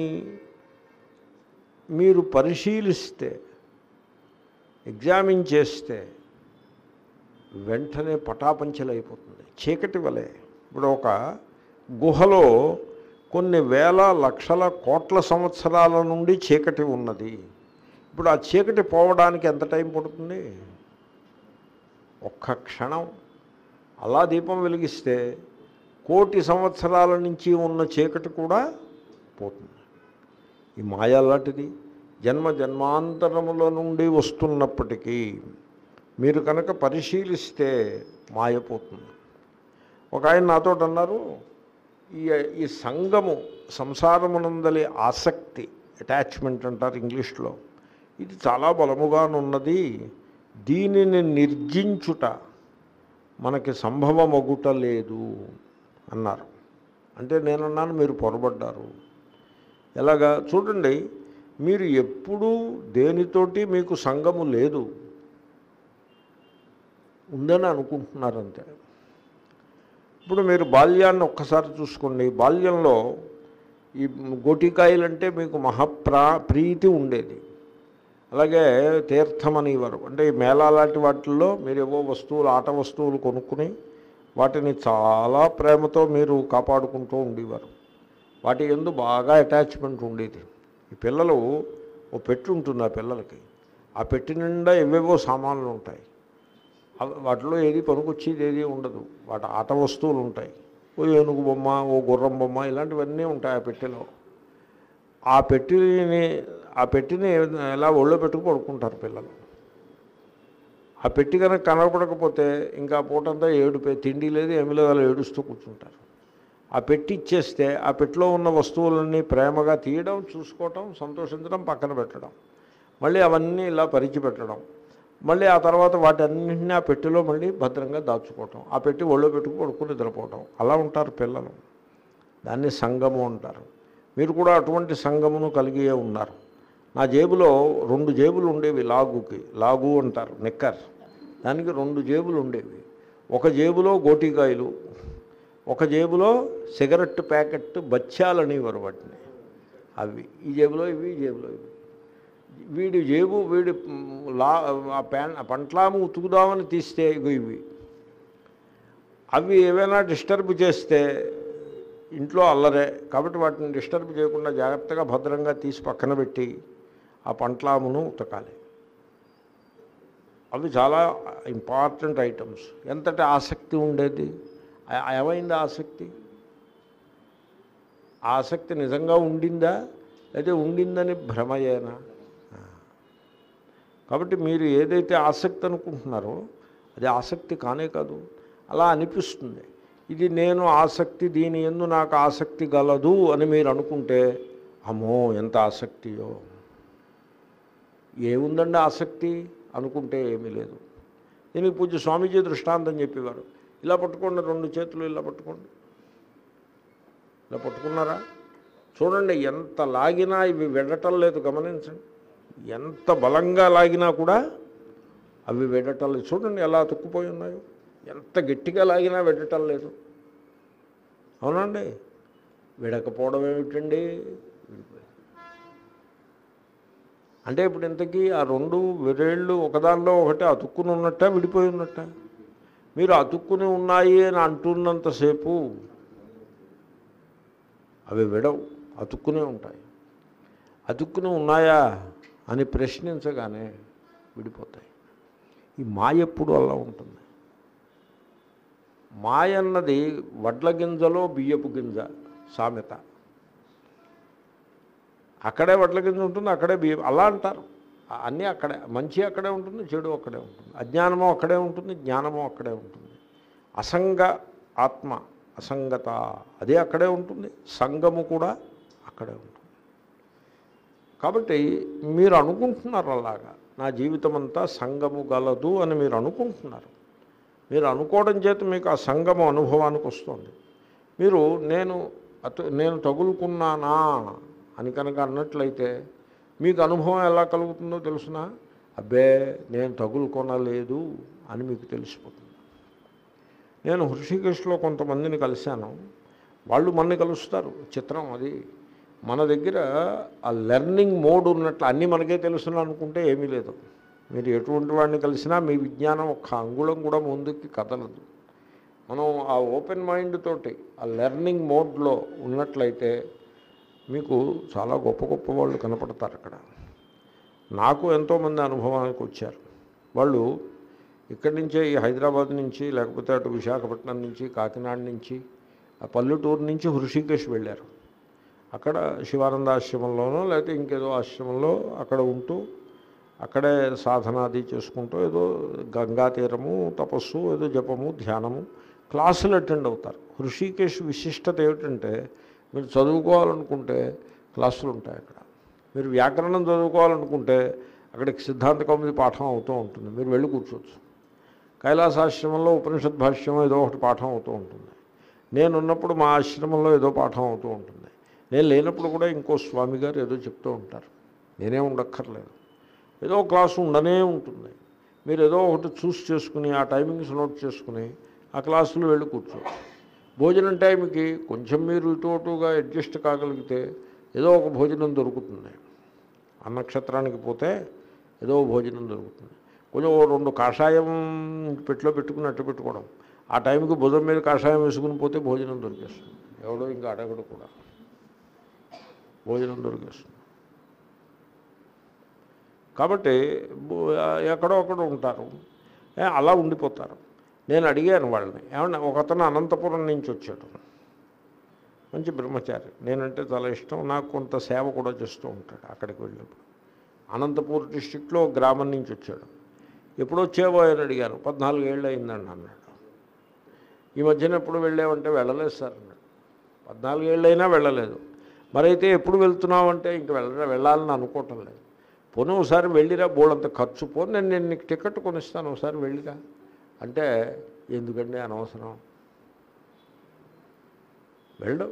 మీరు పరిశీలిస్తే ఎగ్జామిన్ చేస్తే వెంటనే పటాపంచలైపోతుంది చీకటి వలె ఇప్పుడు ఒక గుహలో కొన్ని వేల లక్షల కోట్ల సంవత్సరాల నుండి చీకటి ఉన్నది ఇప్పుడు ఆ చీకటి పోవడానికి ఎంత టైం పడుతుంది ఒక్క క్షణం అలా దీపం వెలిగిస్తే కోటి సంవత్సరాల నుంచి ఉన్న చీకటి కూడా పోతుంది ఈ మాయ లాంటిది జన్మ జన్మాంతరముల నుండి వస్తున్నప్పటికీ మీరు కనుక పరిశీలిస్తే మాయపోతుంది ఒక ఆయన నాతో అన్నారు ఈ ఈ సంఘము సంసారమునందలి ఆసక్తి అటాచ్మెంట్ అంటారు ఇంగ్లీష్లో ఇది చాలా బలముగానున్నది దీనిని నిర్జించుట మనకి సంభవమగుట లేదు అన్నారు అంటే నేనన్నాను మీరు పొరబడ్డారు ఎలాగా చూడండి మీరు ఎప్పుడూ దేనితోటి మీకు సంగము లేదు ఉందని అనుకుంటున్నారంతే ఇప్పుడు మీరు బాల్యాన్ని ఒక్కసారి చూసుకోండి బాల్యంలో ఈ గోటికాయలు అంటే మీకు మహాప్రా ప్రీతి ఉండేది అలాగే తీర్థం అనేవారు అంటే ఈ మేళా లాంటి వాటిల్లో మీరు ఏవో వస్తువులు ఆట వస్తువులు కొనుక్కుని వాటిని చాలా ప్రేమతో మీరు కాపాడుకుంటూ ఉండేవారు వాటి ఎందు బాగా అటాచ్మెంట్ ఉండేది ఈ పిల్లలు ఓ పెట్టి ఉంటుంది ఆ పిల్లలకి ఆ పెట్టి నిండా ఎవేవో సామాన్లు ఉంటాయి అవి- వాటిలో ఏది పనికొచ్చేది ఏది ఉండదు వాటి ఆట వస్తువులు ఉంటాయి ఓ ఏనుగు బొమ్మ ఓ గుర్రం బొమ్మ ఇలాంటివన్నీ ఉంటాయి ఆ పెట్టెలో ఆ పెట్టిని ఆ పెట్టిని ఎలా ఒళ్ళో పెట్టుకు పడుకుంటారు పిల్లలు ఆ పెట్టి కనుక కనపడకపోతే ఇంకా పూటంతా ఏడుపే తిండి లేదు ఏమీ లేదు అలా ఏడుస్తూ కూర్చుంటారు ఆ పెట్టి ఇచ్చేస్తే ఆ పెట్టిలో ఉన్న వస్తువులన్నీ ప్రేమగా తీయడం చూసుకోవటం సంతోషించడం పక్కన పెట్టడం మళ్ళీ అవన్నీ ఇలా పరిచి పెట్టడం మళ్ళీ ఆ తర్వాత వాటన్నింటినీ ఆ పెట్టెలో మళ్ళీ భద్రంగా దాచుకోవటం ఆ పెట్టి ఒళ్ళో పెట్టుకు పడుకుని నిద్రపోవటం అలా ఉంటారు పిల్లలు దాన్ని సంగము అంటారు మీరు కూడా అటువంటి సంగమును కలిగి ఉన్నారు నా జేబులో రెండు జేబులు ఉండేవి లాగుకి లాగు అంటారు నిక్కర్ దానికి రెండు జేబులు ఉండేవి ఒక జేబులో గోటికాయలు ఒక జేబులో సిగరెట్ ప్యాకెట్ బచ్చాలనేవారు వాటిని అవి ఈ జేబులో ఇవి ఈ జేబులో ఇవి వీడి జేబు వీడి మ్, లా ఆ ప్యాన్ ఆ పంట్లాము ఉతుకుదామని తీస్తే ఇగో ఇవి అవి ఏవైనా డిస్టర్బ్ చేస్తే ఇంట్లో అల్లరే కాబట్టి వాటిని డిస్టర్బ్ చేయకుండా జాగ్రత్తగా భద్రంగా తీసి పక్కన పెట్టి ఆ పంట్లామును ఉతకాలి అవి చాలా ఇంపార్టెంట్ ఐటమ్స్ ఎంతటి ఆసక్తి ఉండేది ఆ- ఏమైంది ఆసక్తి ఆ ఆసక్తి నిజంగా ఉండిందా అయితే ఉండిందని భ్రమయేనా ఆ. కాబట్టి మీరు ఏదైతే ఆసక్తి అనుకుంటున్నారో అది ఆసక్తి కానే కాదు అలా అనిపిస్తుంది ఇది నేను ఆసక్తి దీని ఎందు నాకు ఆసక్తి గలదు అని మీరు అనుకుంటే అమ్మో ఎంత ఆసక్తియో ఏముందండి ఆసక్తి అనుకుంటే ఏమీ లేదు దీనికి పూజ స్వామీజీ దృష్టాంతం చెప్పేవారు ఇలా పట్టుకోండి రెండు చేతులు ఇలా పట్టుకోండి ఇలా పట్టుకున్నారా చూడండి ఎంత లాగినా ఇవి వెళ్ళటం లేదు గమనించండి ఎంత బలంగా లాగినా కూడా అవి వెళ్ళటం లేదు చూడండి ఎలా తుక్కుపోయి ఉన్నాయో ఎంత గట్టిగా లాగినా వెళ్ళటం లేదు అవునండి విడకపోవడం ఏమిటండి విడిపోయింది అంటే ఇప్పుడు ఇంతకీ ఆ రెండు విరేళ్ళు ఒకదానిలో ఒకటి అతుక్కుని ఉన్నట్ట విడిపోయి ఉన్నట్ట మీరు అతుక్కుని ఉన్నాయి అని అంటున్నంతసేపు అవి విడవు అతుక్కునే ఉంటాయి అతుక్కుని ఉన్నాయా అని ప్రశ్నించగానే విడిపోతాయి ఈ మాయ ఎప్పుడు అలా ఉంటుంది మాయ అన్నది వడ్ల గింజలో బియ్యపు గింజ సామెత అక్కడే వడ్ల గింజ ఉంటుంది అక్కడే బియ్యం అలా అంటారు ఆ- అన్నీ అక్కడే మంచి అక్కడే ఉంటుంది చెడు అక్కడే ఉంటుంది అజ్ఞానము అక్కడే ఉంటుంది జ్ఞానము అక్కడే ఉంటుంది అసంగ ఆత్మ అసంగత అదే అక్కడే ఉంటుంది సంగము కూడా అక్కడే ఉంటుంది కాబట్టి మీరు అనుకుంటున్నారు అలాగా నా జీవితం అంతా సంగము గలదు అని మీరు అనుకుంటున్నారు మీరు అనుకోవడం చేత మీకు ఆ సంగము అనుభవానికి వస్తుంది మీరు నేను అటు నేను తగులుకున్నానా అని కనుక అన్నట్లయితే మీకు అనుభవం ఎలా కలుగుతుందో తెలుసునా అబ్బే నేను తగులుకొనలేదు అని మీకు తెలిసిపోతుంది నేను హృషికేశ్లో కొంతమందిని కలిశాను వాళ్ళు మనని కలుస్తారు చిత్రం అది మన దగ్గర ఆ లెర్నింగ్ మోడ్ ఉన్నట్లు అన్నీ మనకే తెలుసును అనుకుంటే ఏమీ లేదు మీరు ఎటువంటి వాడిని కలిసినా మీ విజ్ఞానం ఒక్క అంగుళం కూడా ముందుకి కదలదు మనం ఆ ఓపెన్ మైండ్ తోటి ఆ లెర్నింగ్ మోడ్లో ఉన్నట్లయితే మీకు చాలా గొప్ప గొప్ప వాళ్ళు కనపడతారు అక్కడ నాకు ఎంతోమంది అనుభవానికి వచ్చారు వాళ్ళు ఇక్కడి నుంచే ఈ హైదరాబాద్ నుంచి లేకపోతే అటు విశాఖపట్నం నుంచి కాకినాడ నుంచి ఆ పల్లెటూరు నుంచి హృషికేశ్ వెళ్ళారు అక్కడ శివానంద ఆశ్రమంలోనో లేకపోతే ఇంకేదో ఆశ్రమంలో అక్కడ ఉంటూ అక్కడే సాధనాది చేసుకుంటూ ఏదో గంగా తీరము తపస్సు ఏదో జపము ధ్యానము క్లాసులు అటెండ్ అవుతారు హృషికేశ్ విశిష్టత ఏమిటంటే మీరు చదువుకోవాలనుకుంటే క్లాసులు ఉంటాయి అక్కడ మీరు వ్యాకరణం చదువుకోవాలనుకుంటే అక్కడికి సిద్ధాంత కౌముది పాఠం అవుతూ ఉంటుంది మీరు వెళ్ళి కూర్చోవచ్చు కైలాసాశ్రమంలో ఉపనిషత్ భాష్యం ఏదో ఒకటి పాఠం అవుతూ ఉంటుంది నేనున్నప్పుడు మా ఆశ్రమంలో ఏదో పాఠం అవుతూ ఉంటుంది నేను లేనప్పుడు కూడా ఇంకో స్వామి గారు ఏదో చెప్తూ ఉంటారు నేనే ఉండక్కర్లేదు ఏదో క్లాసు ఉండనే ఉంటుంది మీరు ఏదో ఒకటి చూస్ చేసుకుని ఆ టైమింగ్స్ నోట్ చేసుకుని ఆ క్లాసులో వెళ్ళి కూర్చోవచ్చు భోజనం టైంకి కొంచెం మీరు ఇటు అటుగా అడ్జస్ట్ కాగలిగితే ఏదో ఒక భోజనం దొరుకుతుంది ఆ నక్షత్రానికి పోతే ఏదో భోజనం దొరుకుతుంది కొంచెం ఓ రెండు కాషాయం పెట్టిలో పెట్టుకుని అట్టు పెట్టుకోవడం ఆ టైంకి భుజం మీద కాషాయం వేసుకుని పోతే భోజనం దొరికేస్తుంది ఎవడో ఇంకా అడగడు కూడా భోజనం దొరికేస్తుంది కాబట్టి బో- ఎక్కడో అక్కడ ఉంటారు ఏ, అలా ఉండిపోతారు నేను అడిగాను వాళ్ళని ఏమన్నా ఒకతను అనంతపురం నుంచి వచ్చాడు మంచి బ్రహ్మచారి నేనంటే చాలా ఇష్టం నాకు కొంత సేవ కూడా చేస్తూ ఉంటాడు అక్కడికి వెళ్ళినప్పుడు అనంతపూర్ డిస్టిక్లో ఒక గ్రామం నుంచి వచ్చాడు ఎప్పుడు వచ్చావో అని అడిగాను పద్నాలుగు ఏళ్ళు అయిందండి అన్నాడు ఈ మధ్యన ఎప్పుడు వెళ్ళావంటే వెళ్ళలేదు సార్ అన్నాడు పద్నాలుగు ఏళ్ళైనా వెళ్ళలేదు మరైతే ఎప్పుడు వెళ్తున్నావు అంటే ఇంక వెళ్ళ వెళ్ళాలని అనుకోవటం లేదు పోనీ ఒకసారి వెళ్ళిరా బోడంత ఖర్చు పోనీ నేను నేను నీకు టికెట్ కొనిస్తాను ఒకసారి వెళ్ళిరా అంటే ఎందుకండి అనవసరం వెళ్ళడు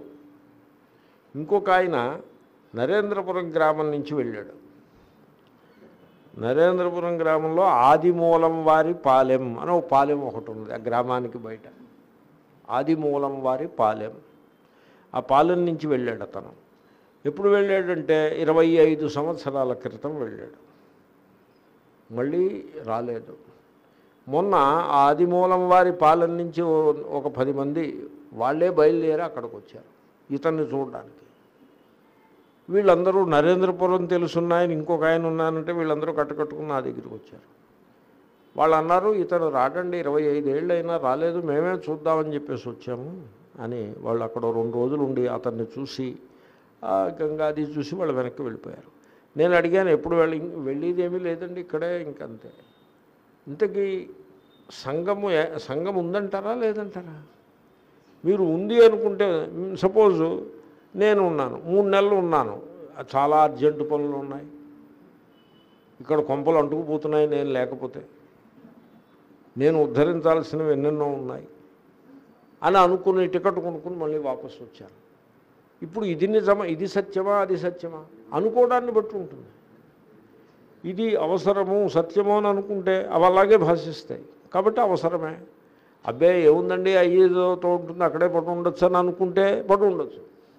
ఇంకొక ఆయన నరేంద్రపురం గ్రామం నుంచి వెళ్ళాడు నరేంద్రపురం గ్రామంలో ఆదిమూలం వారి పాలెం అని ఒక పాలెం ఒకటి ఉంది ఆ గ్రామానికి బయట ఆదిమూలం వారి పాలెం ఆ పాలెం నుంచి వెళ్ళాడు అతను ఎప్పుడు వెళ్ళాడంటే ఇరవై ఐదు సంవత్సరాల క్రితం వెళ్ళాడు మళ్ళీ రాలేదు మొన్న ఆ ఆదిమూలం వారి పాలన నుంచి ఓ- ఒక పది మంది వాళ్ళే బయలుదేరి అక్కడికి వచ్చారు ఇతన్ని చూడడానికి వీళ్ళందరూ నరేంద్రపురం తెలుసున్నాయని ఇంకొక ఆయన ఉన్నానంటే వీళ్ళందరూ కట్టుకట్టుకుని నా దగ్గరికి వచ్చారు వాళ్ళు అన్నారు ఇతను రాడండి ఇరవై ఐదేళ్ళు అయినా రాలేదు మేమే చూద్దామని చెప్పేసి వచ్చాము అని వాళ్ళు అక్కడ రెండు రోజులు ఉండి అతన్ని చూసి ఆ గంగాది చూసి వాళ్ళు వెనక్కి వెళ్ళిపోయారు నేను అడిగాను ఎప్పుడు వెళ్ళి వెళ్ళేది ఏమీ లేదండి ఇక్కడే ఇంకంతే ఇంతకీ సంఘము ఏ- సంఘం ఉందంటారా లేదంటారా మీరు ఉంది అనుకుంటే సపోజు నేను ఉన్నాను మూడు నెలలు ఉన్నాను చాలా అర్జెంటు పనులు ఉన్నాయి ఇక్కడ కొంపలు అంటుకుపోతున్నాయి నేను లేకపోతే నేను ఉద్ధరించాల్సినవి ఎన్నెన్నో ఉన్నాయి అని అనుకుని టికెట్ కొనుక్కుని మళ్ళీ వాపసు వచ్చాను ఇప్పుడు ఇది నిజమా ఇది సత్యమా అది సత్యమా అనుకోవడాన్ని బట్టి ఉంటుంది ఇది అవసరము సత్యము అని అనుకుంటే అవి అలాగే భాషిస్తాయి కాబట్టి అవసరమే అబ్బే ఏముందండి అయ్యేదో ఉంటుంది అక్కడే పడి ఉండొచ్చు అని అనుకుంటే పడి ఉండొచ్చు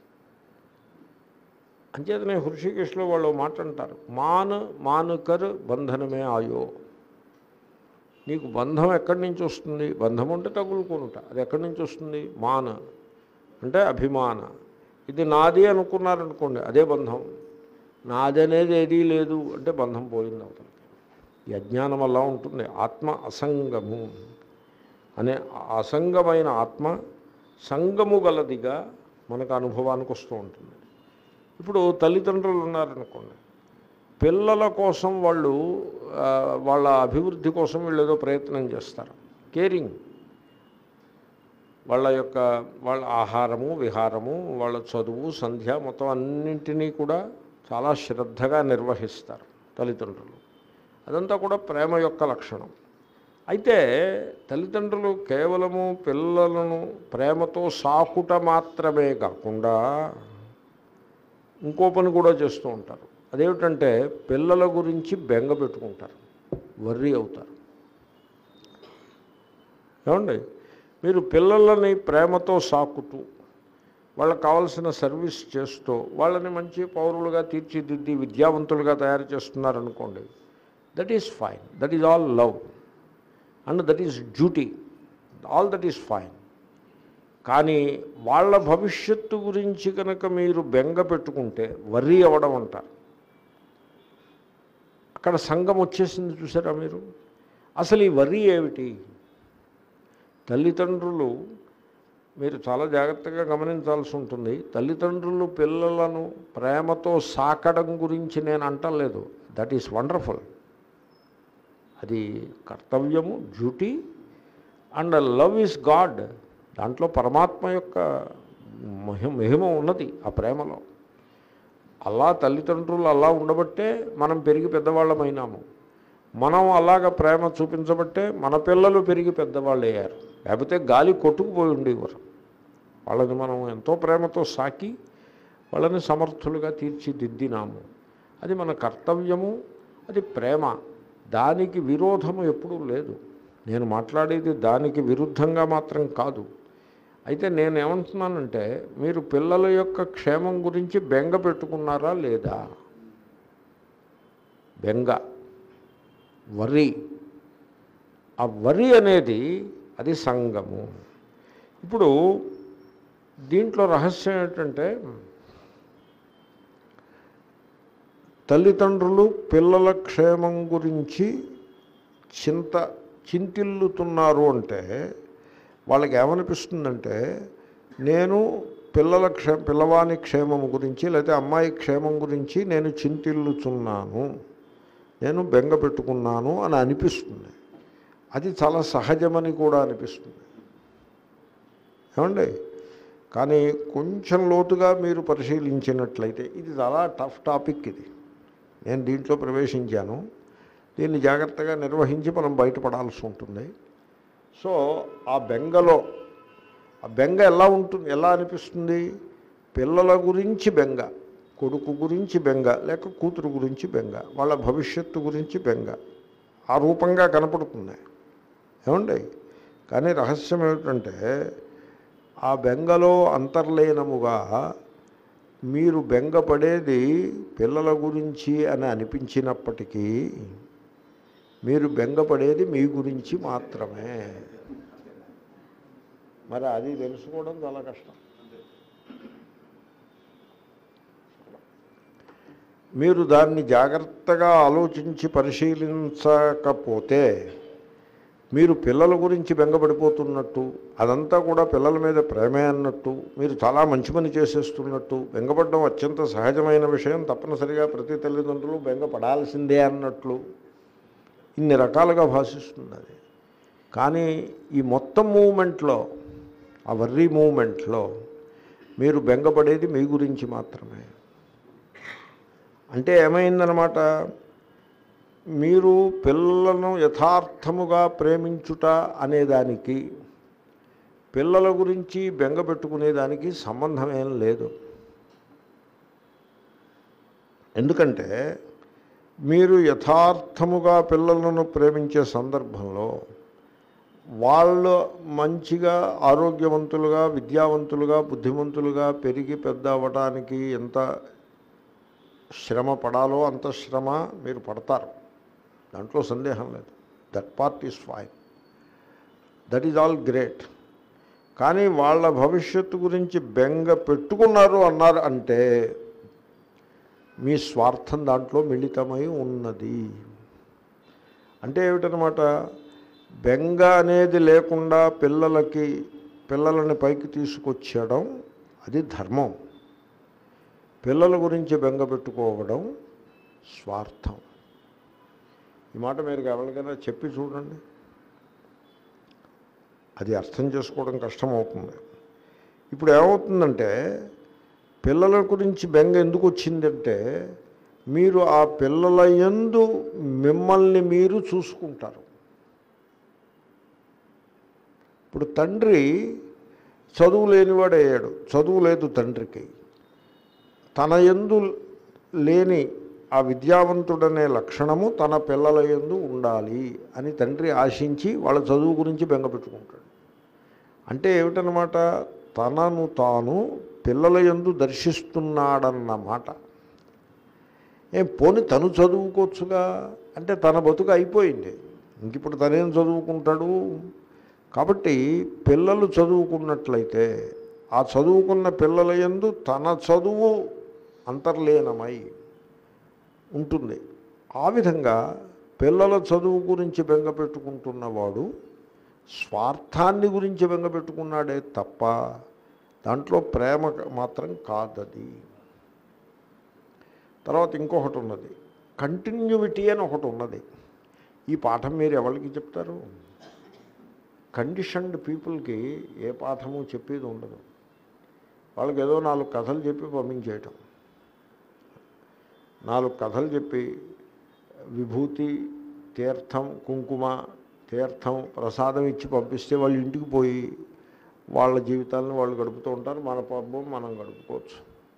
అంచేతనే హృషికేశ్లో వాళ్ళు ఓ మాట అంటారు మాన్ మానుకర్ బంధనమే ఆయో నీకు బంధం ఎక్కడి నుంచి వస్తుంది బంధం అంటే తగులుకొనుట అది ఎక్కడి నుంచి వస్తుంది మాన అంటే అభిమాన ఇది నాది అనుకున్నారనుకోండి అదే బంధం నాది అనేది ఏదీ లేదు అంటే బంధం పోయింది అవతలకి ఈ అజ్ఞానం అలా ఉంటుంది ఆత్మ అసంగము అనే అసంగమైన ఆత్మ సంగము గలదిగా మనకు అనుభవానికి వస్తూ ఉంటుంది ఇప్పుడు తల్లిదండ్రులు ఉన్నారనుకోండి పిల్లల కోసం వాళ్ళు ఆ, వాళ్ళ అభివృద్ధి కోసం వీళ్ళు ఏదో ప్రయత్నం చేస్తారు కేరింగ్ వాళ్ళ యొక్క వాళ్ళ ఆహారము విహారము వాళ్ళ చదువు సంధ్య మొత్తం అన్నింటినీ కూడా చాలా శ్రద్ధగా నిర్వహిస్తారు తల్లిదండ్రులు అదంతా కూడా ప్రేమ యొక్క లక్షణం అయితే తల్లిదండ్రులు కేవలము పిల్లలను ప్రేమతో సాకుట మాత్రమే కాకుండా ఇంకో పని కూడా చేస్తూ ఉంటారు అదేమిటంటే పిల్లల గురించి బెంగ పెట్టుకుంటారు వర్రీ అవుతారు ఏమండి మీరు పిల్లలని ప్రేమతో సాకుతూ వాళ్ళకి కావాల్సిన సర్వీస్ చేస్తూ వాళ్ళని మంచి పౌరులుగా తీర్చిదిద్ది విద్యావంతులుగా తయారు చేస్తున్నారనుకోండి that is fine that is all love and that is duty all that is fine కానీ వాళ్ళ భవిష్యత్తు గురించి కనుక మీరు బెంగ పెట్టుకుంటే వర్రీ అవ్వడం అంటారు అక్కడ సంఘం వచ్చేసింది చూసారా మీరు అసలు ఈ వర్రీ ఏమిటి తల్లిదండ్రులు మీరు చాలా జాగ్రత్తగా గమనించాల్సి ఉంటుంది తల్లిదండ్రులు పిల్లలను ప్రేమతో సాకడం గురించి నేను అంటలేదు దట్ ఈస్ వండర్ఫుల్ అది కర్తవ్యము duty and love is God దాంట్లో పరమాత్మ యొక్క మహిమ మహిమ ఉన్నది ఆ ప్రేమలో అలా తల్లిదండ్రులు అలా ఉండబట్టే మనం పెరిగి పెద్దవాళ్ళమైనాము మనం అలాగ ప్రేమ చూపించబట్టే మన పిల్లలు పెరిగి పెద్దవాళ్ళు అయ్యారు లేకపోతే గాలి కొట్టుకుపోయి ఉండేవారు వాళ్ళని మనం ఎంతో ప్రేమతో సాకి వాళ్ళని సమర్థులుగా తీర్చిదిద్దినాము అది మన కర్తవ్యము అది ప్రేమ దానికి విరోధము ఎప్పుడూ లేదు నేను మాట్లాడేది దానికి విరుద్ధంగా మాత్రం కాదు అయితే నేను ఏమంటున్నానంటే మీరు పిల్లల యొక్క క్షేమం గురించి బెంగ పెట్టుకున్నారా లేదా బెంగ వరి ఆ వరి అనేది అది సంగము ఇప్పుడు దీంట్లో రహస్యం ఏంటంటే తల్లిదండ్రులు పిల్లల క్షేమం గురించి చింత చింతిల్లుతున్నారు అంటే వాళ్ళకి ఏమనిపిస్తుందంటే నేను పిల్లల క్షే పిల్లవాని క్షేమం గురించి లేకపోతే అమ్మాయి క్షేమం గురించి నేను చింతిల్లుతున్నాను నేను బెంగ పెట్టుకున్నాను అని అనిపిస్తుంది అది చాలా సహజమని కూడా అనిపిస్తుంది ఏమండి కానీ కొంచెం లోతుగా మీరు పరిశీలించినట్లయితే ఇది చాలా టఫ్ టాపిక్ ఇది నేను దీంట్లో ప్రవేశించాను దీన్ని జాగ్రత్తగా నిర్వహించి మనం బయటపడాల్సి ఉంటుంది సో ఆ బెంగలో ఆ బెంగ ఎలా ఉంటుంది ఎలా అనిపిస్తుంది పిల్లల గురించి బెంగ కొడుకు గురించి బెంగ లేక కూతురు గురించి బెంగ వాళ్ళ భవిష్యత్తు గురించి బెంగ ఆ రూపంగా కనపడుతుంది ఏమండి కానీ రహస్యం ఏమిటంటే ఆ బెంగలో అంతర్లీనముగా మీరు బెంగపడేది పిల్లల గురించి అని అనిపించినప్పటికీ మీరు బెంగపడేది మీ గురించి మాత్రమే మరి అది తెలుసుకోవడం చాలా కష్టం మీరు దాన్ని జాగ్రత్తగా ఆలోచించి పరిశీలించకపోతే మీరు పిల్లల గురించి బెంగపడిపోతున్నట్టు అదంతా కూడా పిల్లల మీద ప్రేమే అన్నట్టు మీరు చాలా మంచి పని చేసేస్తున్నట్టు బెంగపడడం అత్యంత సహజమైన విషయం తప్పనిసరిగా ప్రతి తల్లిదండ్రులు బెంగపడాల్సిందే అన్నట్లు ఇన్ని రకాలుగా భాషిస్తుంది అది కానీ ఈ మొత్తం మూమెంట్లో ఆ వర్రీ మూమెంట్లో మీరు బెంగపడేది మీ గురించి మాత్రమే అంటే ఏమైందనమాట మీరు పిల్లలను యథార్థముగా ప్రేమించుట అనేదానికి పిల్లల గురించి బెంగ పెట్టుకునేదానికి సంబంధం ఏం లేదు ఎందుకంటే మీరు యథార్థముగా పిల్లలను ప్రేమించే సందర్భంలో వాళ్ళు మంచిగా ఆరోగ్యవంతులుగా విద్యావంతులుగా బుద్ధిమంతులుగా పెరిగి పెద్ద అవ్వడానికి ఎంత శ్రమ పడాలో అంత శ్రమ మీరు పడతారు దాంట్లో సందేహం లేదు that part is fine that is all great కానీ వాళ్ళ భవిష్యత్తు గురించి బెంగ పెట్టుకున్నారు అన్నారు అంటే మీ స్వార్థం దాంట్లో మిళితమై ఉన్నది అంటే ఏమిటనమాట బెంగ అనేది లేకుండా పిల్లలకి పిల్లలని పైకి తీసుకొచ్చడం అది ధర్మం పిల్లల గురించి బెంగ పెట్టుకోవడం స్వార్థం ఈ మాట మీరు ఎవరికైనా చెప్పి చూడండి అది అర్థం చేసుకోవడం కష్టమవుతుంది ఇప్పుడు ఏమవుతుందంటే పిల్లల గురించి బెంగ ఎందుకు వచ్చిందంటే మీరు ఆ పిల్లల యందు మిమ్మల్ని మీరు చూసుకుంటారు ఇప్పుడు తండ్రి చదువు లేనివాడు అయ్యాడు చదువు లేదు తండ్రికి తన యందు లేని ఆ విద్యావంతుడనే లక్షణము తన పిల్లల యందు ఉండాలి అని తండ్రి ఆశించి వాళ్ళ చదువు గురించి బెంగ పెట్టుకుంటాడు అంటే ఏమిటనమాట తనను తాను పిల్లల యందు దర్శిస్తున్నాడన్నమాట ఏం పోని తను చదువుకోవచ్చుగా అంటే తన బతుకు అయిపోయింది ఇంక ఇప్పుడు తనేం చదువుకుంటాడు కాబట్టి పిల్లలు చదువుకున్నట్లయితే ఆ చదువుకున్న పిల్లల యందు తన చదువు అంతర్లీనమై ఉంటుంది ఆ విధంగా పిల్లల చదువు గురించి బెంగ పెట్టుకుంటున్నవాడు స్వార్థాన్ని గురించి బెంగ పెట్టుకున్నాడే తప్ప దాంట్లో ప్రేమ మాత్రం కాదది తర్వాత ఇంకొకటి ఉన్నది కంటిన్యూవిటీ అని ఒకటి ఉన్నది ఈ పాఠం మీరు ఎవరికి చెప్తారు కండిషన్డ్ పీపుల్కి ఏ పాఠము చెప్పేది ఉండదు వాళ్ళకి ఏదో నాలుగు కథలు చెప్పి పంపించేయటం నాలుగు కథలు చెప్పి విభూతి తీర్థం కుంకుమ తీర్థం ప్రసాదం ఇచ్చి పంపిస్తే వాళ్ళు ఇంటికి పోయి వాళ్ళ జీవితాలను వాళ్ళు గడుపుతూ ఉంటారు మన పబ్బం మనం గడుపుకోవచ్చు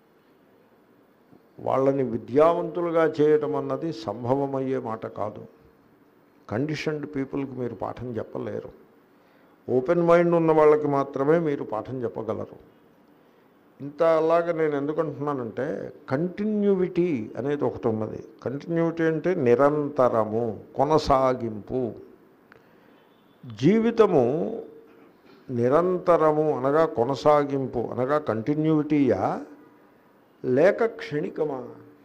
వాళ్ళని విద్యావంతులుగా చేయటం అన్నది సంభవమయ్యే మాట కాదు కండిషన్డ్ పీపుల్కి మీరు పాఠం చెప్పలేరు ఓపెన్ మైండ్ ఉన్న వాళ్ళకి మాత్రమే మీరు పాఠం చెప్పగలరు ఇంత అలాగా నేను ఎందుకు అంటున్నానంటే కంటిన్యూవిటీ అనేది ఒకటి ఉన్నది కంటిన్యూవిటీ అంటే నిరంతరము కొనసాగింపు జీవితము నిరంతరము అనగా కొనసాగింపు అనగా కంటిన్యూవిటీయా లేక క్షణికమా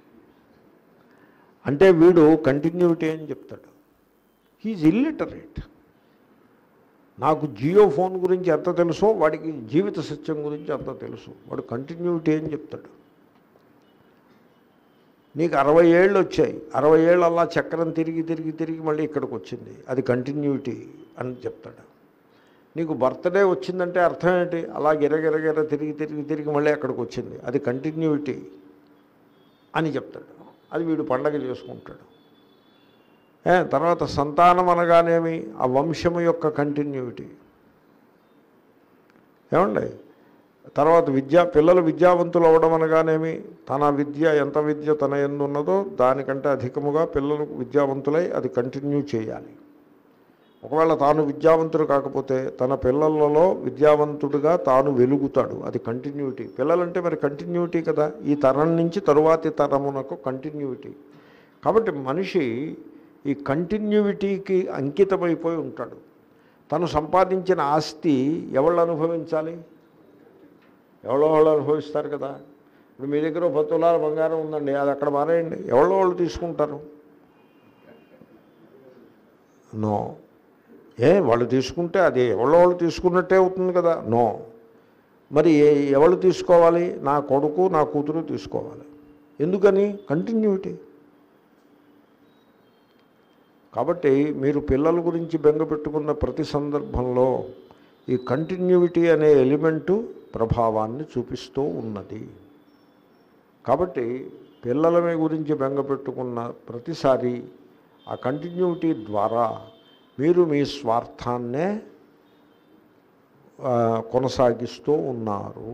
అంటే వీడు కంటిన్యూటీ అని చెప్తాడు హీజ్ ఇల్లిటరేట్ నాకు జియో ఫోన్ గురించి ఎంత తెలుసో వాడికి జీవిత సత్యం గురించి అంత తెలుసు వాడు కంటిన్యూటీ అని చెప్తాడు నీకు అరవై ఏళ్ళు వచ్చాయి అరవై ఏళ్ళు అలా చక్రం తిరిగి తిరిగి తిరిగి మళ్ళీ ఇక్కడికి వచ్చింది అది కంటిన్యూటీ అని చెప్తాడు నీకు బర్త్డే వచ్చిందంటే అర్థం ఏంటి అలా గిరగిరగిర తిరిగి తిరిగి తిరిగి మళ్ళీ అక్కడికి వచ్చింది అది కంటిన్యూటీ అని చెప్తాడు అది వీడు పండగ చేసుకుంటాడు ఏ, తర్వాత సంతానం అనగానేమి ఆ వంశము యొక్క కంటిన్యూటీ ఏమండి తర్వాత విద్య పిల్లలు విద్యావంతులు అవ్వడం అనగానేమి తన విద్య ఎంత విద్య తన ఎందు ఉన్నదో దానికంటే అధికముగా పిల్లలు విద్యావంతులై అది కంటిన్యూ చేయాలి ఒకవేళ తాను విద్యావంతుడు కాకపోతే తన పిల్లలలో విద్యావంతుడిగా తాను వెలుగుతాడు అది కంటిన్యూటీ పిల్లలంటే మరి కంటిన్యూటీ కదా ఈ తరం నుంచి తరువాతి తరమునకు కంటిన్యూటీ కాబట్టి మనిషి ఈ కంటిన్యూటీకి అంకితమైపోయి ఉంటాడు తను సంపాదించిన ఆస్తి ఎవళ్ళు అనుభవించాలి ఎవరో వాళ్ళు అనుభవిస్తారు కదా ఇప్పుడు మీ దగ్గర ఓ పది తులాల బంగారం ఉందండి అది అక్కడ మారేయండి ఎవరో వాళ్ళు తీసుకుంటారు నో ఏ వాళ్ళు తీసుకుంటే అది ఎవరో వాళ్ళు తీసుకున్నట్టే అవుతుంది కదా నో మరి ఏ- ఎవరు తీసుకోవాలి నా కొడుకు నా కూతురు తీసుకోవాలి ఎందుకని కంటిన్యూటీ కాబట్టి మీరు పిల్లల గురించి బెంగ పెట్టుకున్న ప్రతి సందర్భంలో ఈ కంటిన్యూటీ అనే ఎలిమెంటు ప్రభావాన్ని చూపిస్తూ ఉన్నది కాబట్టి పిల్లల మీ గురించి బెంగ పెట్టుకున్న ప్రతిసారి ఆ కంటిన్యూటీ ద్వారా మీరు మీ స్వార్థాన్నే ఆ, కొనసాగిస్తూ ఉన్నారు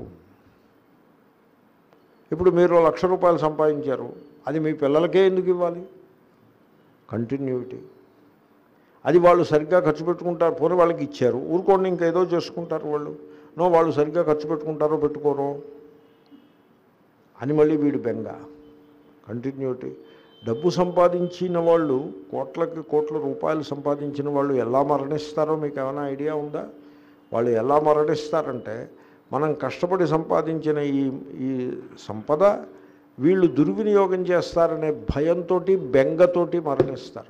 ఇప్పుడు మీరు లక్ష రూపాయలు సంపాదించారు అది మీ పిల్లలకే ఎందుకు ఇవ్వాలి కంటిన్యూటీ అది వాళ్ళు సరిగ్గా ఖర్చు పెట్టుకుంటారు పోనీ వాళ్ళకి ఇచ్చారు ఊరుకోండి ఇంకేదో చేసుకుంటారు వాళ్ళు నో వాళ్ళు సరిగ్గా ఖర్చు పెట్టుకుంటారో పెట్టుకోరో అని మళ్ళీ వీడి బెంగ కంటిన్యూటీ డబ్బు సంపాదించిన వాళ్ళు కోట్లకి కోట్ల రూపాయలు సంపాదించిన వాళ్ళు ఎలా మరణిస్తారో మీకు ఏమైనా ఐడియా ఉందా వాళ్ళు ఎలా మరణిస్తారంటే మనం కష్టపడి సంపాదించిన ఈ ఈ సంపద వీళ్ళు దుర్వినియోగం చేస్తారనే భయంతో బెంగతోటి మరణిస్తారు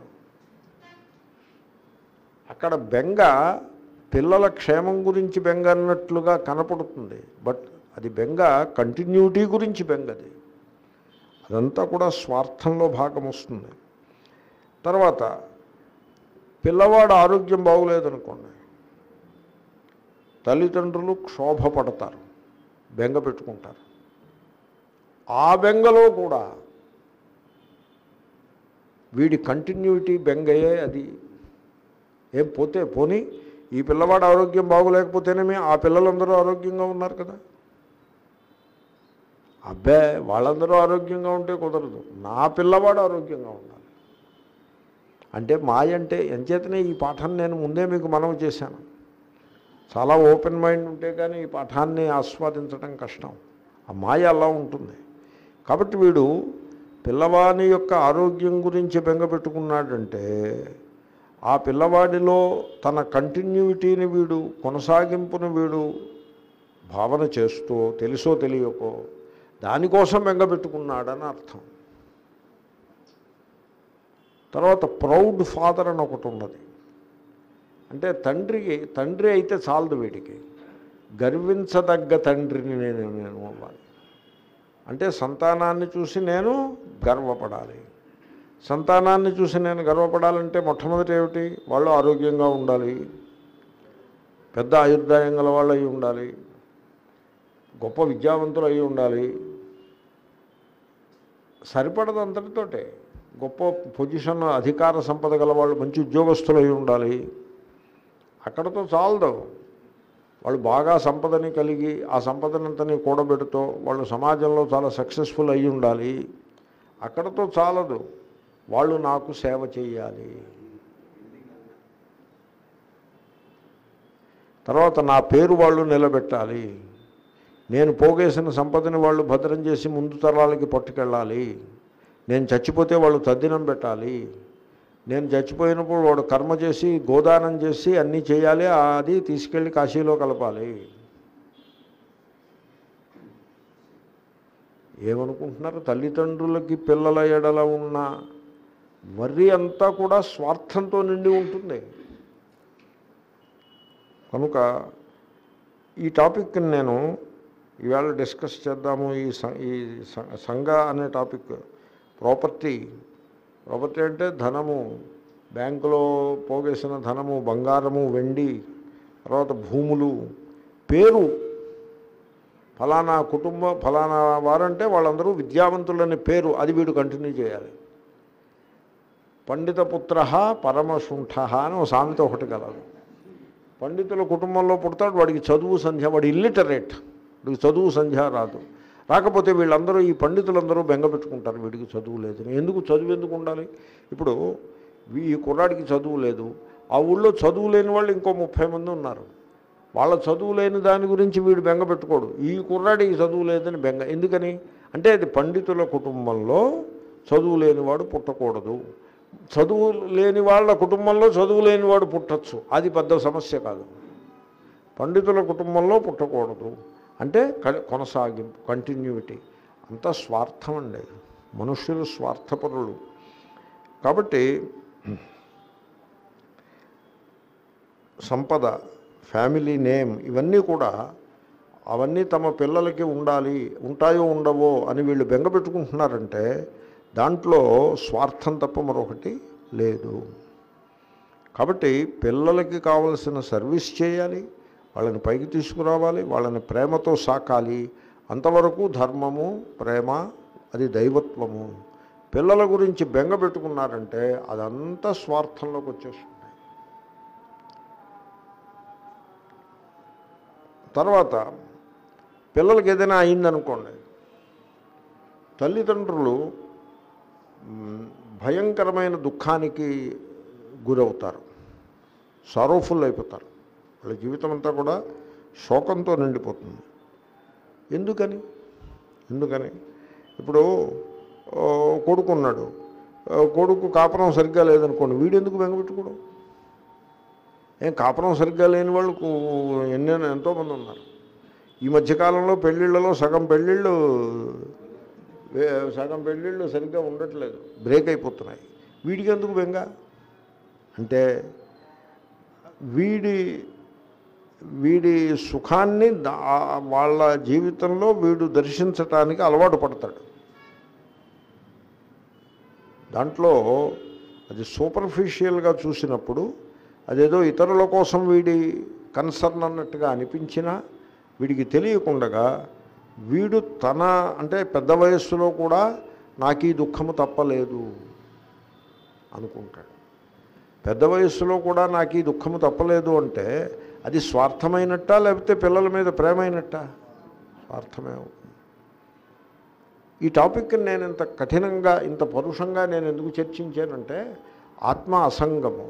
అక్కడ బెంగ పిల్లల క్షేమం గురించి బెంగ అన్నట్లుగా కనపడుతుంది బట్ అది బెంగ కంటిన్యూటీ గురించి బెంగది అదంతా కూడా స్వార్థంలో భాగం వస్తుంది తర్వాత పిల్లవాడు ఆరోగ్యం బాగులేదనుకోండి తల్లిదండ్రులు క్షోభపడతారు బెంగ పెట్టుకుంటారు ఆ బెంగలో కూడా వీడి కంటిన్యూటీ బెంగయే అది ఏం పోతే పోనీ ఈ పిల్లవాడు ఆరోగ్యం బాగోలేకపోతేనేమి ఆ పిల్లలందరూ ఆరోగ్యంగా ఉన్నారు కదా అబ్బే వాళ్ళందరూ ఆరోగ్యంగా ఉంటే కుదరదు నా పిల్లవాడు ఆరోగ్యంగా ఉండాలి అంటే మాయ అంటే ఎంచేతనే ఈ పాఠాన్ని నేను ముందే మీకు మనవి చేశాను చాలా ఓపెన్ మైండ్ ఉంటే కానీ ఈ పాఠాన్ని ఆస్వాదించడం కష్టం ఆ మాయ అలా ఉంటుంది కాబట్టి వీడు పిల్లవాని యొక్క ఆరోగ్యం గురించి బెంగ పెట్టుకున్నాడంటే ఆ పిల్లవాడిలో తన కంటిన్యూటీని వీడు కొనసాగింపును వీడు భావన చేస్తూ తెలుసో తెలియకో దానికోసం బెంగపెట్టుకున్నాడని అర్థం తర్వాత ప్రౌడ్ ఫాదర్ అని ఒకటి ఉన్నది అంటే తండ్రికి తండ్రి అయితే చాలదు వీడికి గర్వించదగ్గ తండ్రిని నేను నేను అవ్వాలి అంటే సంతానాన్ని చూసి నేను గర్వపడాలి సంతానాన్ని చూసి నేను గర్వపడాలంటే మొట్టమొదటి ఏమిటి వాళ్ళు ఆరోగ్యంగా ఉండాలి పెద్ద ఆయుర్దాయం గల వాళ్ళు అయి ఉండాలి గొప్ప విద్యావంతులు అయి ఉండాలి సరిపడదు అంతటితోటే గొప్ప పొజిషన్ అధికార సంపద గల వాళ్ళు మంచి ఉద్యోగస్తులు అయి ఉండాలి అక్కడతో చాలదు వాళ్ళు బాగా సంపదని కలిగి ఆ సంపదనంతని కూడబెడుతూ వాళ్ళు సమాజంలో చాలా సక్సెస్ఫుల్ అయి ఉండాలి అక్కడతో చాలదు వాళ్ళు నాకు సేవ చేయాలి తర్వాత నా పేరు వాళ్ళు నిలబెట్టాలి నేను పోగేసిన సంపదని వాళ్ళు భద్రం చేసి ముందు తరాలకి పట్టుకెళ్ళాలి నేను చచ్చిపోతే వాళ్ళు తద్దినం పెట్టాలి నేను చచ్చిపోయినప్పుడు వాడు కర్మ చేసి గోదానం చేసి అన్నీ చేయాలి అది తీసుకెళ్ళి కాశీలో కలపాలి ఏమనుకుంటున్నారు తల్లిదండ్రులకి పిల్లల ఎడల ఉన్న వర్రి అంతా కూడా స్వార్థంతో నిండి ఉంటుంది కనుక ఈ టాపిక్ నేను ఈవేళ డిస్కస్ చేద్దాము ఈ స- ఈ స- సంఘ అనే టాపిక్ ప్రాపర్టీ ప్రాపర్టీ అంటే ధనము బ్యాంకులో పోగేసిన ధనము బంగారము వెండి తర్వాత భూములు పేరు ఫలానా కుటుంబం ఫలానా వారంటే వాళ్ళందరూ విద్యావంతులనే పేరు అది వీడు కంటిన్యూ చేయాలి పండిత పుత్ర పరమశుంఠ అని ఒక సామెత ఒకటి కలదు పండితుల కుటుంబంలో పుడతాడు వాడికి చదువు సంధ్య వాడు ఇల్లిటరేట్ వీడికి చదువు సంధ్య రాదు రాకపోతే వీళ్ళందరూ ఈ పండితులందరూ బెంగ పెట్టుకుంటారు వీడికి చదువు లేదని ఎందుకు చదువు ఎందుకు ఉండాలి ఇప్పుడు వీ- ఈ కుర్రాడికి చదువు లేదు ఆ ఊళ్ళో చదువు లేని వాళ్ళు ఇంకో ముప్పై మంది ఉన్నారు వాళ్ళ చదువు లేని దాని గురించి వీడు బెంగ పెట్టుకోడు ఈ కుర్రాడికి చదువు లేదని బెంగ ఎందుకని అంటే అది పండితుల కుటుంబంలో చదువు లేనివాడు పుట్టకూడదు చదువు లేని వాళ్ళ కుటుంబంలో చదువు లేనివాడు పుట్టచ్చు అది పెద్ద సమస్య కాదు పండితుల కుటుంబంలో పుట్టకూడదు అంటే క- కొనసాగింపు కంటిన్యూటీ అంతా స్వార్థం అండి మనుష్యులు స్వార్థపరులు కాబట్టి సంపద ఫ్యామిలీ నేమ్ ఇవన్నీ కూడా అవన్నీ తమ పిల్లలకి ఉండాలి ఉంటాయో ఉండవో అని వీళ్ళు బెంగ పెట్టుకుంటున్నారంటే దాంట్లో స్వార్థం తప్ప మరొకటి లేదు కాబట్టి పిల్లలకి కావలసిన సర్వీస్ చేయాలి వాళ్ళని పైకి తీసుకురావాలి వాళ్ళని ప్రేమతో సాకాలి అంతవరకు ధర్మము ప్రేమ అది దైవత్వము పిల్లల గురించి బెంగ పెట్టుకున్నారంటే అదంతా స్వార్థంలోకి వచ్చేస్తుంది తర్వాత పిల్లలకి ఏదైనా అయిందనుకోండి తల్లిదండ్రులు మ్, భయంకరమైన దుఃఖానికి గురవుతారు సారోఫుల్ అయిపోతారు వాళ్ళ జీవితం అంతా కూడా శోకంతో నిండిపోతుంది ఎందుకని ఎందుకని ఇప్పుడు ఓ, కొడుకున్నాడు ఓ, కొడుకు కాపురం సరిగ్గా లేదనుకోండి వీడు ఎందుకు బెంగపెట్టుకోవడం ఏం కాపురం సరిగ్గా లేని వాళ్ళు కు- ఎన్నో ఎంతోమంది ఉన్నారు ఈ మధ్యకాలంలో పెళ్ళిళ్ళలో సగం పెళ్ళిళ్ళు వే- సగం పెళ్ళిళ్ళు సరిగ్గా ఉండట్లేదు బ్రేక్ అయిపోతున్నాయి వీడికి ఎందుకు బెంగ అంటే వీడి వీడి సుఖాన్ని దా- వాళ్ళ జీవితంలో వీడు దర్శించటానికి అలవాటు పడతాడు దాంట్లో అది సూపర్ఫిషియల్గా చూసినప్పుడు అదేదో ఇతరుల కోసం వీడి కన్సర్న్ అన్నట్టుగా అనిపించినా వీడికి తెలియకుండగా వీడు తన అంటే పెద్ద వయస్సులో కూడా నాకు ఈ దుఃఖము తప్పలేదు అనుకుంటాడు పెద్ద వయస్సులో కూడా నాకు ఈ దుఃఖము తప్పలేదు అంటే అది స్వార్థమైనట్టా లేకపోతే పిల్లల మీద ప్రేమైనట్టా స్వార్థమే అవుతుంది ఈ టాపిక్ నేను ఇంత కఠినంగా ఇంత పరుషంగా నేను ఎందుకు చర్చించానంటే ఆత్మ అసంగము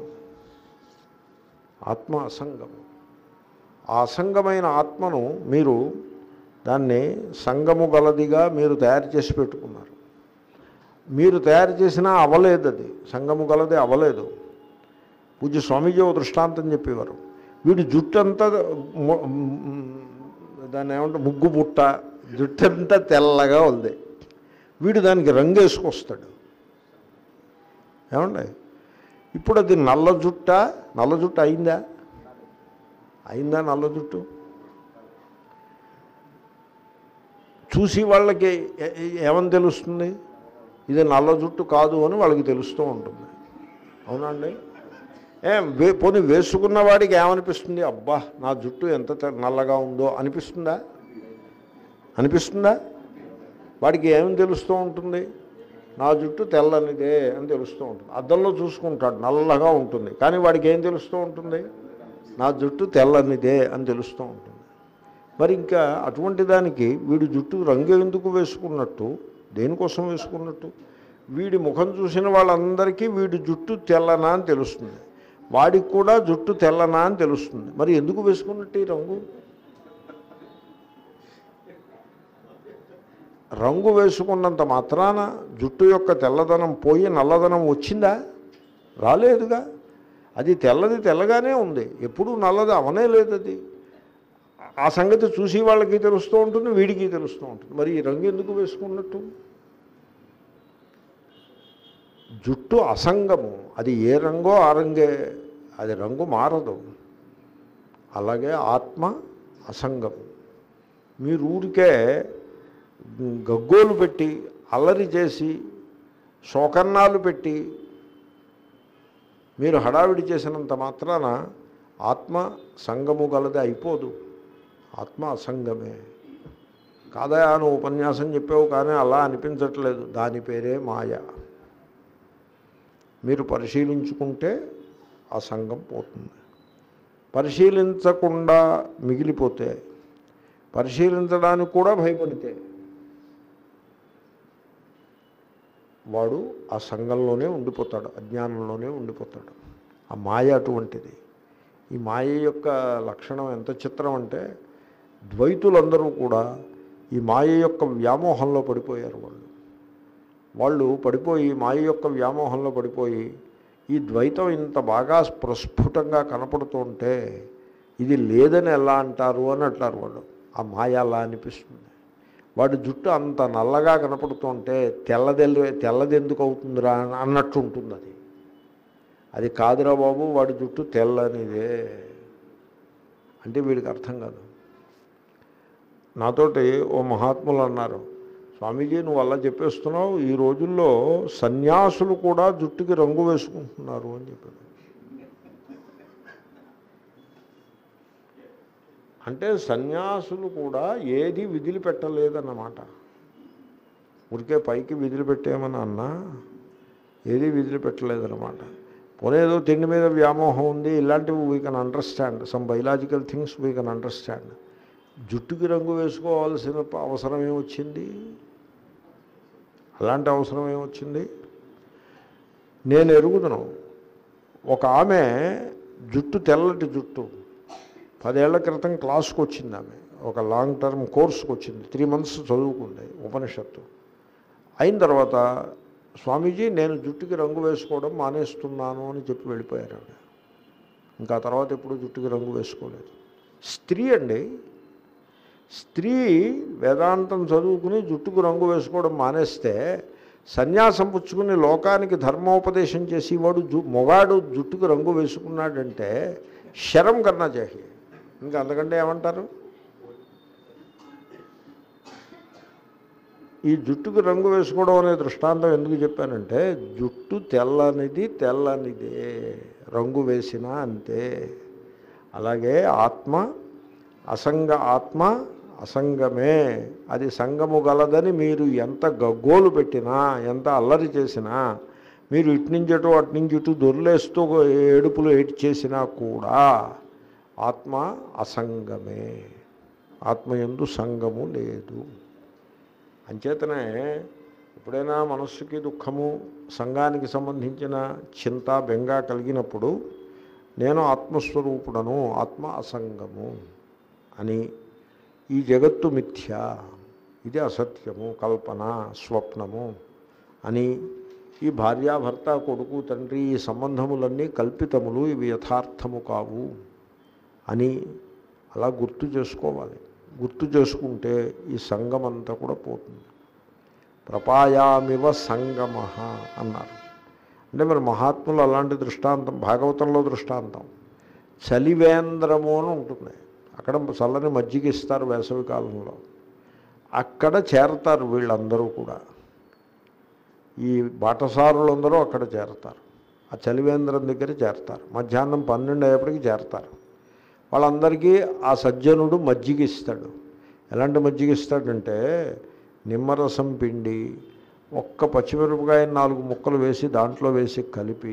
ఆత్మ అసంగము ఆ అసంగమైన ఆత్మను మీరు దాన్ని సంగము గలదిగా మీరు తయారు చేసి పెట్టుకున్నారు మీరు తయారు చేసినా అవలేదు అది సంగము గలది అవలేదు పూజ్య స్వామీజీ ఓ దృష్టాంతం చెప్పేవారు వీడి జుట్టు అంతా ము- దాన్ని ఏమంటే ముగ్గు పుట్ట జుట్టు అంతా తెల్లగా ఉంది వీడు దానికి రంగు వేసుకొస్తాడు ఏమండి ఇప్పుడు అది నల్ల జుట్ట నల్ల జుట్టు అయిందా అయిందా నల్ల జుట్టు చూసి వాళ్ళకి ఏ- ఏ- ఏమని తెలుస్తుంది ఇది నల్ల జుట్టు కాదు అని వాళ్ళకి తెలుస్తూ ఉంటుంది అవునండి ఏం వే పోనీ వేసుకున్న వాడికి ఏమనిపిస్తుంది అబ్బా నా జుట్టు ఎంత తె- నల్లగా ఉందో అనిపిస్తుందా అనిపిస్తుందా వాడికి ఏం తెలుస్తూ ఉంటుంది నా జుట్టు తెల్లనిదే అని తెలుస్తూ ఉంటుంది అద్దంలో చూసుకుంటాడు నల్లగా ఉంటుంది కానీ వాడికి ఏం తెలుస్తూ ఉంటుంది నా జుట్టు తెల్లనిదే అని తెలుస్తూ ఉంటుంది మరి ఇంకా అటువంటి దానికి వీడి జుట్టు రంగు ఎందుకు వేసుకున్నట్టు దేనికోసం వేసుకున్నట్టు వీడి ముఖం చూసిన వాళ్ళందరికీ వీడి జుట్టు తెల్లనా అని తెలుస్తుంది వాడికి కూడా జుట్టు తెల్లనా అని తెలుస్తుంది మరి ఎందుకు వేసుకున్నట్టు ఈ రంగు రంగు వేసుకున్నంత మాత్రాన జుట్టు యొక్క తెల్లదనం పోయి నల్లదనం వచ్చిందా రాలేదుగా అది తెల్లది తెల్లగానే ఉంది ఎప్పుడూ నల్లది అవనే లేదు అది ఆ సంగతి చూసి వాళ్ళకి తెలుస్తూ ఉంటుంది వీడికి తెలుస్తూ ఉంటుంది మరి ఈ రంగు ఎందుకు వేసుకున్నట్టు జుట్టు అసంగము అది ఏ రంగో ఆ రంగే అది రంగు మారదు అలాగే ఆత్మ అసంగము మీరు ఊరికే గగ్గోలు పెట్టి అల్లరి చేసి శోకన్నాలు పెట్టి మీరు హడావిడి చేసినంత మాత్రాన ఆత్మ సంగము గలది అయిపోదు ఆత్మ అసంగమే కాదా నువ్వు ఉపన్యాసం చెప్పావు కానీ అలా అనిపించట్లేదు దాని పేరే మాయ మీరు పరిశీలించుకుంటే ఆ సంఘం పోతుంది పరిశీలించకుండా మిగిలిపోతే పరిశీలించడానికి కూడా భయపడితే వాడు ఆ సంఘంలోనే ఉండిపోతాడు అజ్ఞానంలోనే ఉండిపోతాడు ఆ మాయ అటువంటిది ఈ మాయ యొక్క లక్షణం ఎంత చిత్రం అంటే ద్వైతులందరూ కూడా ఈ మాయ యొక్క వ్యామోహంలో పడిపోయారు వాళ్ళు వాళ్ళు పడిపోయి మాయ యొక్క వ్యామోహంలో పడిపోయి ఈ ద్వైతం ఇంత బాగా ప్రస్ఫుటంగా కనపడుతుంటే ఇది లేదని ఎలా అంటారు అని అంటారు వాళ్ళు ఆ మాయ అలా అనిపిస్తుంది వాడి జుట్టు అంత నల్లగా కనపడుతుంటే తెల్లదెల్లు తెల్లది ఎందుకు అవుతుందిరా అన్నట్టు ఉంటుంది అది అది కాదురా బాబు వాడి జుట్టు తెల్లనిదే అంటే వీడికి అర్థం కాదు నాతోటి ఓ మహాత్ములు అన్నారు స్వామీజీ నువ్వు అలా చెప్పేస్తున్నావు ఈ రోజుల్లో సన్యాసులు కూడా జుట్టుకి రంగు వేసుకుంటున్నారు అని చెప్పాడు అంటే సన్యాసులు కూడా ఏది విధులు పెట్టలేదన్నమాట ఊరికే పైకి విధులు పెట్టేమని అన్నా ఏది విధులు పెట్టలేదన్నమాట పోనీ ఏదో తిండి మీద వ్యామోహం ఉంది ఇలాంటివి we can understand some biological things we can understand జుట్టుకి రంగు వేసుకోవాల్సిన అవసరం ఏమొచ్చింది అలాంటి అవసరం ఏమొచ్చింది నేను ఎరుగుతున్నాను ఒక ఆమె జుట్టు తెల్లటి జుట్టు పదేళ్ల క్రితం క్లాస్కి వచ్చింది ఆమె ఒక లాంగ్ టర్మ్ కోర్సుకు వచ్చింది త్రీ మంత్స్ చదువుకుంది ఉపనిషత్తు అయిన తర్వాత స్వామీజీ నేను జుట్టుకి రంగు వేసుకోవడం మానేస్తున్నాను అని చెప్పి వెళ్ళిపోయారు ఆవిడ ఇంకా తర్వాత ఎప్పుడు జుట్టుకి రంగు వేసుకోలేదు స్త్రీ అండి స్త్రీ వేదాంతం చదువుకుని జుట్టుకు రంగు వేసుకోవడం మానేస్తే సన్యాసం పుచ్చుకుని లోకానికి ధర్మోపదేశం చేసేవాడు జు మొగాడు జుట్టుకు రంగు వేసుకున్నాడంటే శరం కన్నా చేయి ఇంకా అంతకంటే ఏమంటారు ఈ జుట్టుకు రంగు వేసుకోవడం అనే దృష్టాంతం ఎందుకు చెప్పానంటే జుట్టు తెల్లనిది తెల్లనిదే రంగు వేసినా అంతే అలాగే ఆత్మ అసంగ ఆత్మ అసంగమే అది సంగము గలదని మీరు ఎంత గగ్గోలు పెట్టినా ఎంత అల్లరి చేసినా మీరు ఇటు నుంచి అటు అటు నుంచి ఇటు దొర్లేస్తూ ఏడుపులు ఏటి చేసినా కూడా ఆత్మ అసంగమే ఆత్మ ఎందు సంగము లేదు అంచేతనే ఎప్పుడైనా మనస్సుకి దుఃఖము సంఘానికి సంబంధించిన చింత బెంగ కలిగినప్పుడు నేను ఆత్మస్వరూపుడను ఆత్మ అసంగము అని ఈ జగత్తు మిథ్య ఇది అసత్యము కల్పన స్వప్నము అని ఈ భార్యాభర్త కొడుకు తండ్రి ఈ సంబంధములన్నీ కల్పితములు ఇవి యథార్థము కావు అని అలా గుర్తు చేసుకోవాలి గుర్తు చేసుకుంటే ఈ సంగం అంతా కూడా పోతుంది ప్రపాయామివ సంగమ అన్నారు అంటే మరి మహాత్ములు అలాంటి దృష్టాంతం భాగవతంలో దృష్టాంతం చలివేంద్రము అని ఉంటుంది అక్కడ చల్లని మజ్జిగ ఇస్తారు వేసవి కాలంలో అక్కడ చేరతారు వీళ్ళందరూ కూడా ఈ బాటసారులందరూ అక్కడ చేరతారు ఆ చలివేంద్రం దగ్గర చేరతారు మధ్యాహ్నం పన్నెండు అయ్యేప్పటికి చేరతారు వాళ్ళందరికీ ఆ సజ్జనుడు మజ్జిగ ఇస్తాడు ఎలాంటి మజ్జిగ ఇస్తాడంటే నిమ్మరసం పిండి ఒక్క పచ్చిమిరపకాయ నాలుగు ముక్కలు వేసి దాంట్లో వేసి కలిపి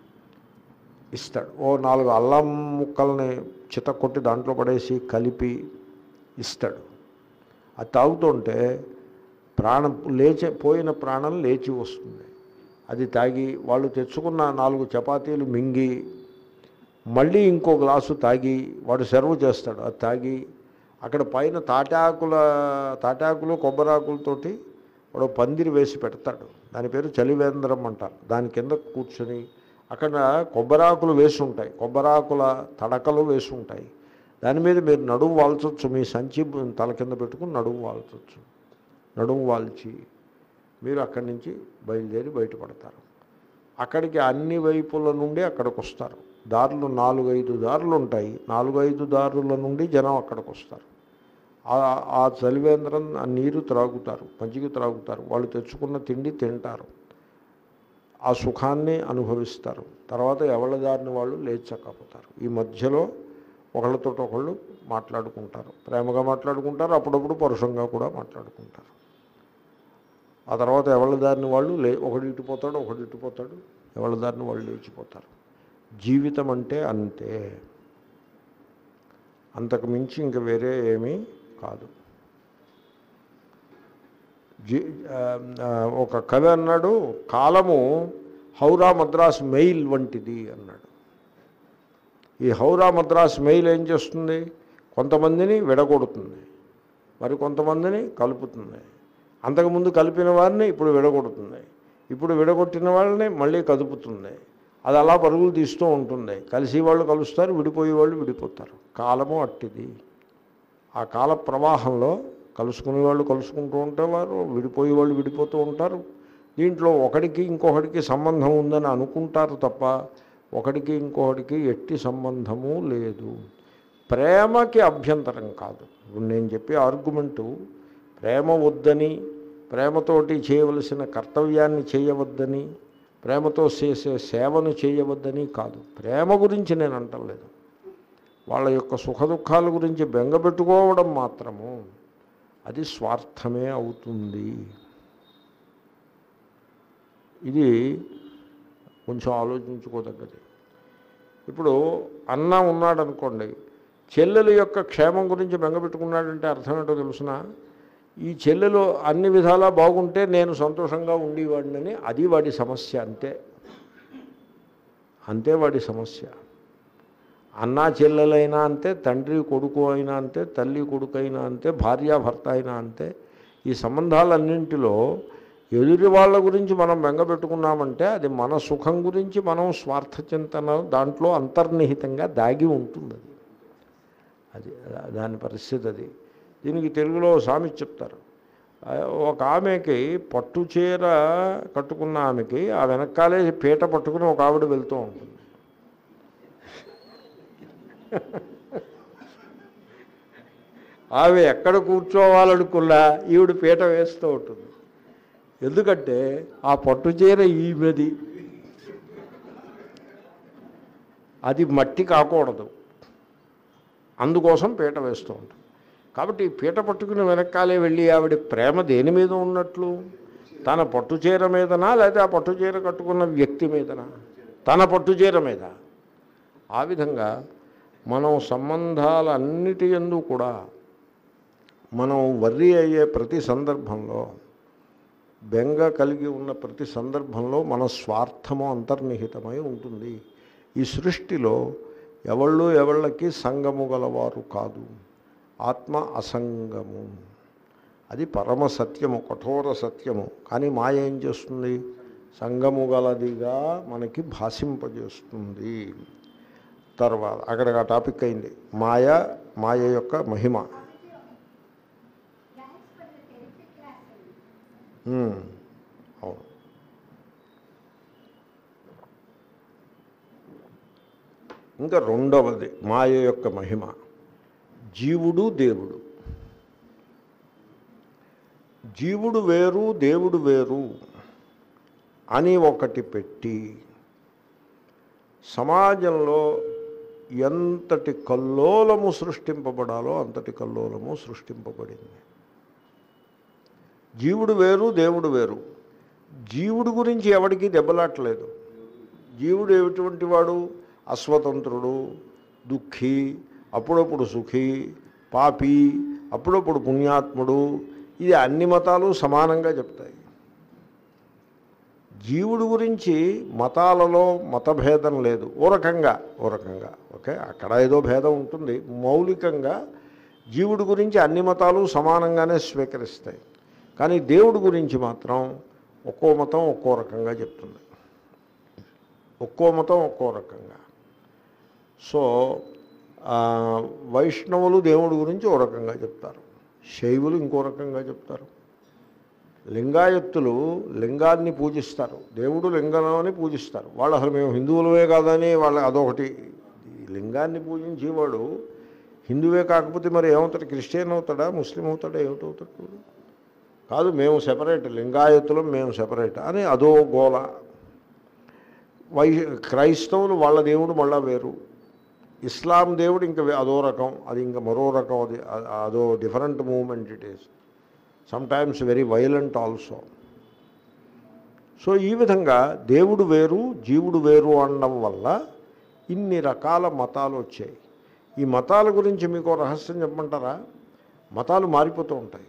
ఇస్తాడు ఓ నాలుగు అల్లం ముక్కల్ని చితకొట్టి దాంట్లో పడేసి కలిపి ఇస్తాడు అది తాగుతుంటే ప్రాణం లేచే పోయిన ప్రాణం లేచి వస్తుంది అది తాగి వాళ్ళు తెచ్చుకున్న నాలుగు చపాతీలు మింగి మళ్ళీ ఇంకో గ్లాసు తాగి వాడు సర్వ్ చేస్తాడు అది తాగి అక్కడ పైన తాటాకుల తాటాకులు కొబ్బరాకులతోటి వాడు పందిరి వేసి పెడతాడు దాని పేరు చలివేంద్రం అంటారు దాని కింద కూర్చొని అక్కడ కొబ్బరాకులు వేసి ఉంటాయి కొబ్బరాకుల తడకలు వేసి ఉంటాయి దాని మీద మీరు నడుము వాల్చొచ్చు మీ సంచి తల కింద పెట్టుకుని నడుము వాల్చొచ్చు నడుము వాల్చి మీరు అక్కడి నుంచి బయలుదేరి బయటపడతారు అక్కడికి అన్ని వైపుల నుండి అక్కడికి వస్తారు దారులు నాలుగైదు దారులు ఉంటాయి నాలుగైదు దారుల నుండి జనం అక్కడికి వస్తారు ఆ- ఆ చలివేంద్రం ఆ నీరు త్రాగుతారు మజ్జిగ త్రాగుతారు వాళ్ళు తెచ్చుకున్న తిండి తింటారు ఆ సుఖాన్ని అనుభవిస్తారు తర్వాత ఎవరి దారిని వాళ్ళు లేచకపోతారు ఈ మధ్యలో ఒకళ్ళతో ఒకళ్ళు మాట్లాడుకుంటారు ప్రేమగా మాట్లాడుకుంటారు అప్పుడప్పుడు పరుషంగా కూడా మాట్లాడుకుంటారు ఆ తర్వాత ఎవరి దారిని వాళ్ళు లే ఒకడు ఇటుపోతాడు ఒకడు ఇటుపోతాడు ఎవరి దారిని వాళ్ళు లేచిపోతారు జీవితం అంటే అంతే అంతకు మించి ఇంక వేరే ఏమీ కాదు జీ ఆ, ఆ, ఒక కవి అన్నాడు కాలము హౌరా మద్రాస్ మెయిల్ వంటిది అన్నాడు ఈ హౌరా మద్రాస్ మెయిల్ ఏం చేస్తుంది కొంతమందిని విడగొడుతుంది మరి కొంతమందిని కలుపుతుంది అంతకుముందు కలిపిన వారిని ఇప్పుడు విడగొడుతుంది ఇప్పుడు విడగొట్టిన వాళ్ళని మళ్ళీ కదుపుతుంది అది అలా పరుగులు తీస్తూ ఉంటుంది కలిసి వాళ్ళు కలుస్తారు విడిపోయే వాళ్ళు విడిపోతారు కాలము అట్టిది ఆ కాల ప్రవాహంలో కలుసుకునే వాళ్ళు కలుసుకుంటూ ఉంటారు విడిపోయే వాళ్ళు విడిపోతూ ఉంటారు దీంట్లో ఒకడికి ఇంకొకడికి సంబంధం ఉందని అనుకుంటారు తప్ప ఒకడికి ఇంకొకడికి ఎట్టి సంబంధము లేదు ప్రేమకి అభ్యంతరం కాదు ఇప్పుడు నేను చెప్పే ఆర్గ్యుమెంటు ప్రేమ వద్దని ప్రేమతోటి చేయవలసిన కర్తవ్యాన్ని చేయవద్దని ప్రేమతో చేసే సేవను చేయవద్దని కాదు ప్రేమ గురించి నేను అంటలేదు వాళ్ళ యొక్క సుఖదుఖాల గురించి బెంగపెట్టుకోవడం మాత్రము అది స్వార్థమే అవుతుంది ఇది కొంచెం ఆలోచించుకోదగ్గది ఇప్పుడు అన్న ఉన్నాడు అనుకోండి చెల్లెలు యొక్క క్షేమం గురించి బెంగపెట్టుకున్నాడంటే అర్థం ఏంటో తెలుసిన ఈ చెల్లెలు అన్ని విధాలా బాగుంటే నేను సంతోషంగా ఉండేవాడినని అది వాడి సమస్య అంతే అంతే వాడి సమస్య అన్నా చెల్లెలైనా అంతే తండ్రి కొడుకు అయినా అంతే తల్లి కొడుకు అయినా అంతే భార్యాభర్త అయినా అంతే ఈ సంబంధాలన్నింటిలో ఎదుటి వాళ్ళ గురించి మనం బెంగపెట్టుకున్నామంటే అది మన సుఖం గురించి మనం స్వార్థ చింతన దాంట్లో అంతర్నిహితంగా దాగి ఉంటుంది అది అది దాని పరిస్థితి అది దీనికి తెలుగులో సామెత చెప్తారు ఆ, ఒక ఆమెకి పట్టు చీర కట్టుకున్న ఆమెకి ఆ వెనకాలే పీట పట్టుకుని ఒక ఆవిడ వెళ్తూ ఉంటుంది ఆమె ఎక్కడ కూర్చోవాలనుకున్నా ఈవిడ పీట వేస్తూ ఉంటుంది ఎందుకంటే ఆ పట్టు చీర ఈమెది అది మట్టి కాకూడదు అందుకోసం పీట వేస్తూ ఉంటుంది కాబట్టి ఈ పీట పట్టుకుని వెనకాలే వెళ్ళి ఆవిడ ప్రేమ దేని మీద ఉన్నట్లు తన పట్టు చీర మీదనా లేదా ఆ పట్టు చీర కట్టుకున్న వ్యక్తి మీదనా తన పట్టు చీర మీద ఆ విధంగా మనం సంబంధాలన్నిటి ఎందు కూడా మనం వర్రీ అయ్యే ప్రతి సందర్భంలో బెంగ కలిగి ఉన్న ప్రతి సందర్భంలో మన స్వార్థము అంతర్నిహితమై ఉంటుంది ఈ సృష్టిలో ఎవళ్ళు ఎవళ్ళకి సంగము గలవారు కాదు ఆత్మ అసంగము అది పరమ సత్యము కఠోర సత్యము కానీ మాయ ఏం చేస్తుంది సంగము గలదిగా మనకి భాషింపజేస్తుంది తర్వాత అక్కడికి ఆ టాపిక్ అయింది మాయ మాయ యొక్క మహిమ ఉమ్, అవును ఇంకా రెండవది మాయ యొక్క మహిమ జీవుడు దేవుడు జీవుడు వేరు దేవుడు వేరు అని ఒకటి పెట్టి సమాజంలో ఎంతటి కల్లోలము సృష్టింపబడాలో అంతటి కల్లోలము సృష్టింపబడింది జీవుడు వేరు దేవుడు వేరు జీవుడు గురించి ఎవడికి దెబ్బలాట్లేదు జీవుడు ఎటువంటి వాడు అస్వతంత్రుడు దుఃఖి అప్పుడప్పుడు సుఖి పాపి అప్పుడప్పుడు పుణ్యాత్ముడు ఇది అన్ని మతాలు సమానంగా చెప్తాయి జీవుడు గురించి మతాలలో మతభేదం లేదు ఓ రకంగా ఓ రకంగా ఓకే అక్కడ ఏదో భేదం ఉంటుంది మౌలికంగా జీవుడి గురించి అన్ని మతాలు సమానంగానే స్వీకరిస్తాయి కానీ దేవుడి గురించి మాత్రం ఒక్కో మతం ఒక్కో రకంగా చెప్తుంది ఒక్కో మతం ఒక్కో రకంగా సో ఆ, వైష్ణవులు దేవుడి గురించి ఓ రకంగా చెప్తారు శైవులు ఇంకో రకంగా చెప్తారు లింగాయత్తులు లింగాన్ని పూజిస్తారు దేవుడు లింగమని పూజిస్తారు వాళ్ళు అసలు మేము హిందువులమే కాదని వాళ్ళ అదొకటి ఈ లింగాన్ని పూజించేవాడు హిందువే కాకపోతే మరి ఏమవుతాడు క్రిస్టియన్ అవుతాడా ముస్లిం అవుతాడా ఏమిటవుతాడు వాడు? కాదు మేము సెపరేట్ లింగాయత్తులం మేము సెపరేట్ అని అదో గోల వై క్రైస్తవులు వాళ్ళ దేవుడు మళ్ళా వేరు ఇస్లాం దేవుడు ఇంకా వే- అదో రకం అది ఇంకా మరో రకం అది అ- అదో different moment it is sometimes very violent also so ఈ విధంగా దేవుడు వేరు జీవుడు వేరు అనడం వల్ల ఇన్ని రకాల మతాలు వచ్చాయి ఈ మతాల గురించి మీకు ఓ రహస్యం చెప్పమంటారా మతాలు మారిపోతూ ఉంటాయి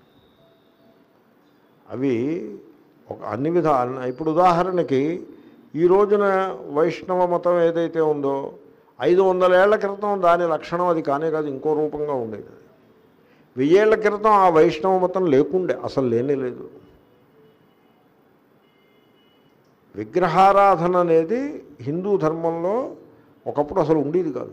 అవి ఒక అన్ని విధా ఇప్పుడు ఉదాహరణకి ఈ రోజున వైష్ణవ మతం ఏదైతే ఉందో ఐదు వందల ఏళ్ల క్రితం దాని లక్షణం అది కానే కాదు ఇంకో రూపంగా ఉండేది అది. వెయ్యేళ్ల క్రితం ఆ వైష్ణవ మతం లేకుండే అసలు లేనే లేదు విగ్రహారాధన అనేది హిందూ ధర్మంలో ఒకప్పుడు అసలు ఉండేది కాదు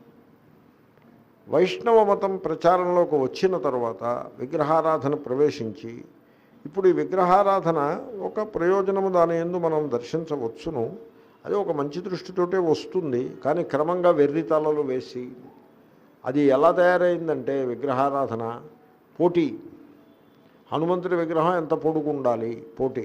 వైష్ణవ మతం ప్రచారంలోకి వచ్చిన తర్వాత విగ్రహారాధన ప్రవేశించి ఇప్పుడు ఈ విగ్రహారాధన ఒక ప్రయోజనము దాని ఎందు మనం దర్శించవచ్చును అది ఒక మంచి దృష్టితోటే వస్తుంది కానీ క్రమంగా వెర్రితలలు వేసి అది ఎలా తయారైందంటే విగ్రహారాధన పోటీ హనుమంతుడి విగ్రహం ఎంత పొడుగు ఉండాలి పోటీ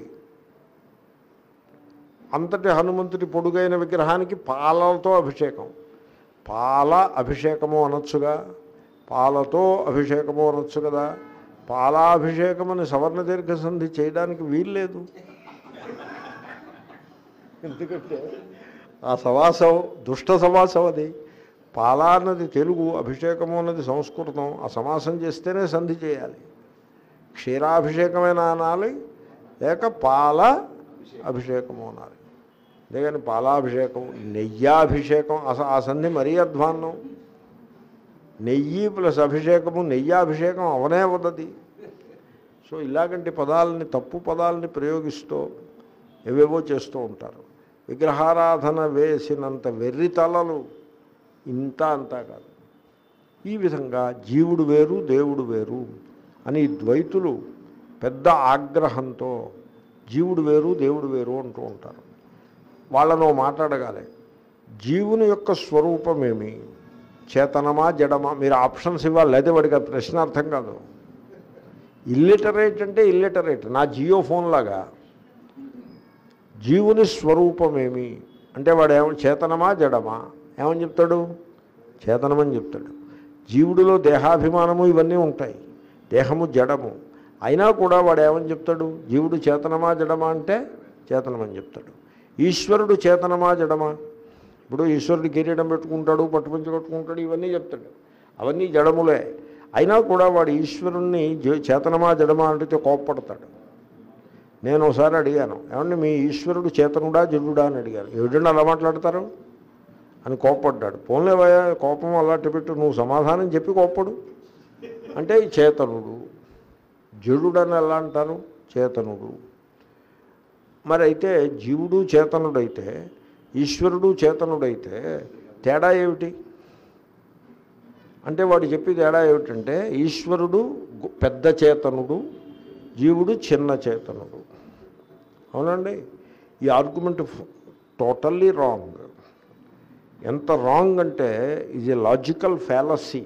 అంతటి హనుమంతుడి పొడుగైన విగ్రహానికి పాలతో అభిషేకం పాల అభిషేకము అనొచ్చుగా పాలతో అభిషేకము అనొచ్చు కదా పాలాభిషేకం అని సవర్ణ దీర్ఘ సంధి చేయడానికి వీల్లేదు ఎందుకంటే ఆ సమాసం దుష్ట సమాసం అది పాల అన్నది తెలుగు అభిషేకము అన్నది సంస్కృతం ఆ సమాసం చేస్తేనే సంధి చేయాలి క్షీరాభిషేకమైన అనాలి లేక పాల అభిషేకము అనాలి అంతేగాని పాలాభిషేకం నెయ్యాభిషేకం అస- ఆ సంధి మరీ అధ్వాన్నం నెయ్యి ప్లస్ అభిషేకము నెయ్యాభిషేకం అవనే వదది సో ఇలాగంటి పదాలని తప్పు పదాలని ప్రయోగిస్తూ ఏవేవో చేస్తూ ఉంటారు విగ్రహారాధన వేసినంత వెర్రి తలలు ఇంత అంతా కాదు ఈ విధంగా జీవుడు వేరు దేవుడు వేరు అని ఈ ద్వైతులు పెద్ద ఆగ్రహంతో జీవుడు వేరు దేవుడు వేరు అంటూ ఉంటారు వాళ్ళను మాట్లాడగాలి జీవుని యొక్క స్వరూపమేమి చేతనమా జడమా మీరు ఆప్షన్స్ ఇవ్వాలి లేదా వాడికి ఆ ప్రశ్న అర్థం కాదు ఇల్లిటరేట్ అంటే ఇల్లిటరేట్ నా జియో ఫోన్ లాగా జీవుని స్వరూపమేమి అంటే వాడు ఏమ చేతనమా జడమా ఏమని చెప్తాడు చేతనమని చెప్తాడు జీవుడిలో దేహాభిమానము ఇవన్నీ ఉంటాయి దేహము జడము అయినా కూడా వాడు ఏమని చెప్తాడు జీవుడు చేతనమా జడమా అంటే చేతనమని చెప్తాడు ఈశ్వరుడు చేతనమా జడమా ఇప్పుడు ఈశ్వరుడు కిరీటం పెట్టుకుంటాడు పట్టుపంచి కట్టుకుంటాడు ఇవన్నీ చెప్తాడు అవన్నీ జడములే అయినా కూడా వాడు ఈశ్వరుణ్ణి జే- చేతనమా జడమా అంటే కోప్పడతాడు నేను ఒకసారి అడిగాను ఏమండి మీ ఈశ్వరుడు చేతనుడా జడుడా అని అడిగాను ఏమిటండి అలా మాట్లాడతారు అని కోప్పడ్డాడు పోన్లేవయ్యా కోపం అలాంటి పెట్టు నువ్వు సమాధానం చెప్పి కోప్పడు అంటే ఈ చేతనుడు జడుడని ఎలా అంటారు చేతనుడు మరి అయితే జీవుడు చేతనుడైతే ఈశ్వరుడు చేతనుడైతే తేడా ఏమిటి అంటే వాడు చెప్పి తేడా ఏమిటంటే ఈశ్వరుడు గు- పెద్ద చేతనుడు జీవుడు చిన్న చేతనుడు అవునండి ఈ ఆర్గ్యుమెంట్ టోటల్లీ రాంగ్ ఎంత రాంగ్ అంటే ఇది ఏ లాజికల్ ఫ్యాలసీ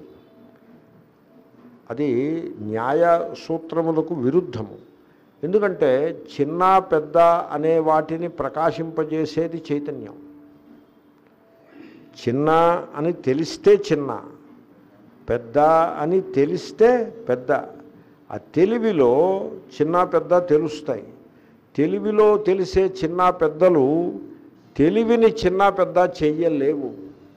అది న్యాయ సూత్రములకు విరుద్ధము ఎందుకంటే చిన్న పెద్ద అనే వాటిని ప్రకాశింపజేసేది చైతన్యం చిన్న అని తెలిస్తే చిన్న పెద్ద అని తెలిస్తే పెద్ద ఆ తెలివిలో చిన్న పెద్ద తెలుస్తాయి తెలివిలో తెలిసే చిన్న పెద్దలు తెలివిని చిన్న పెద్ద చెయ్యలేవు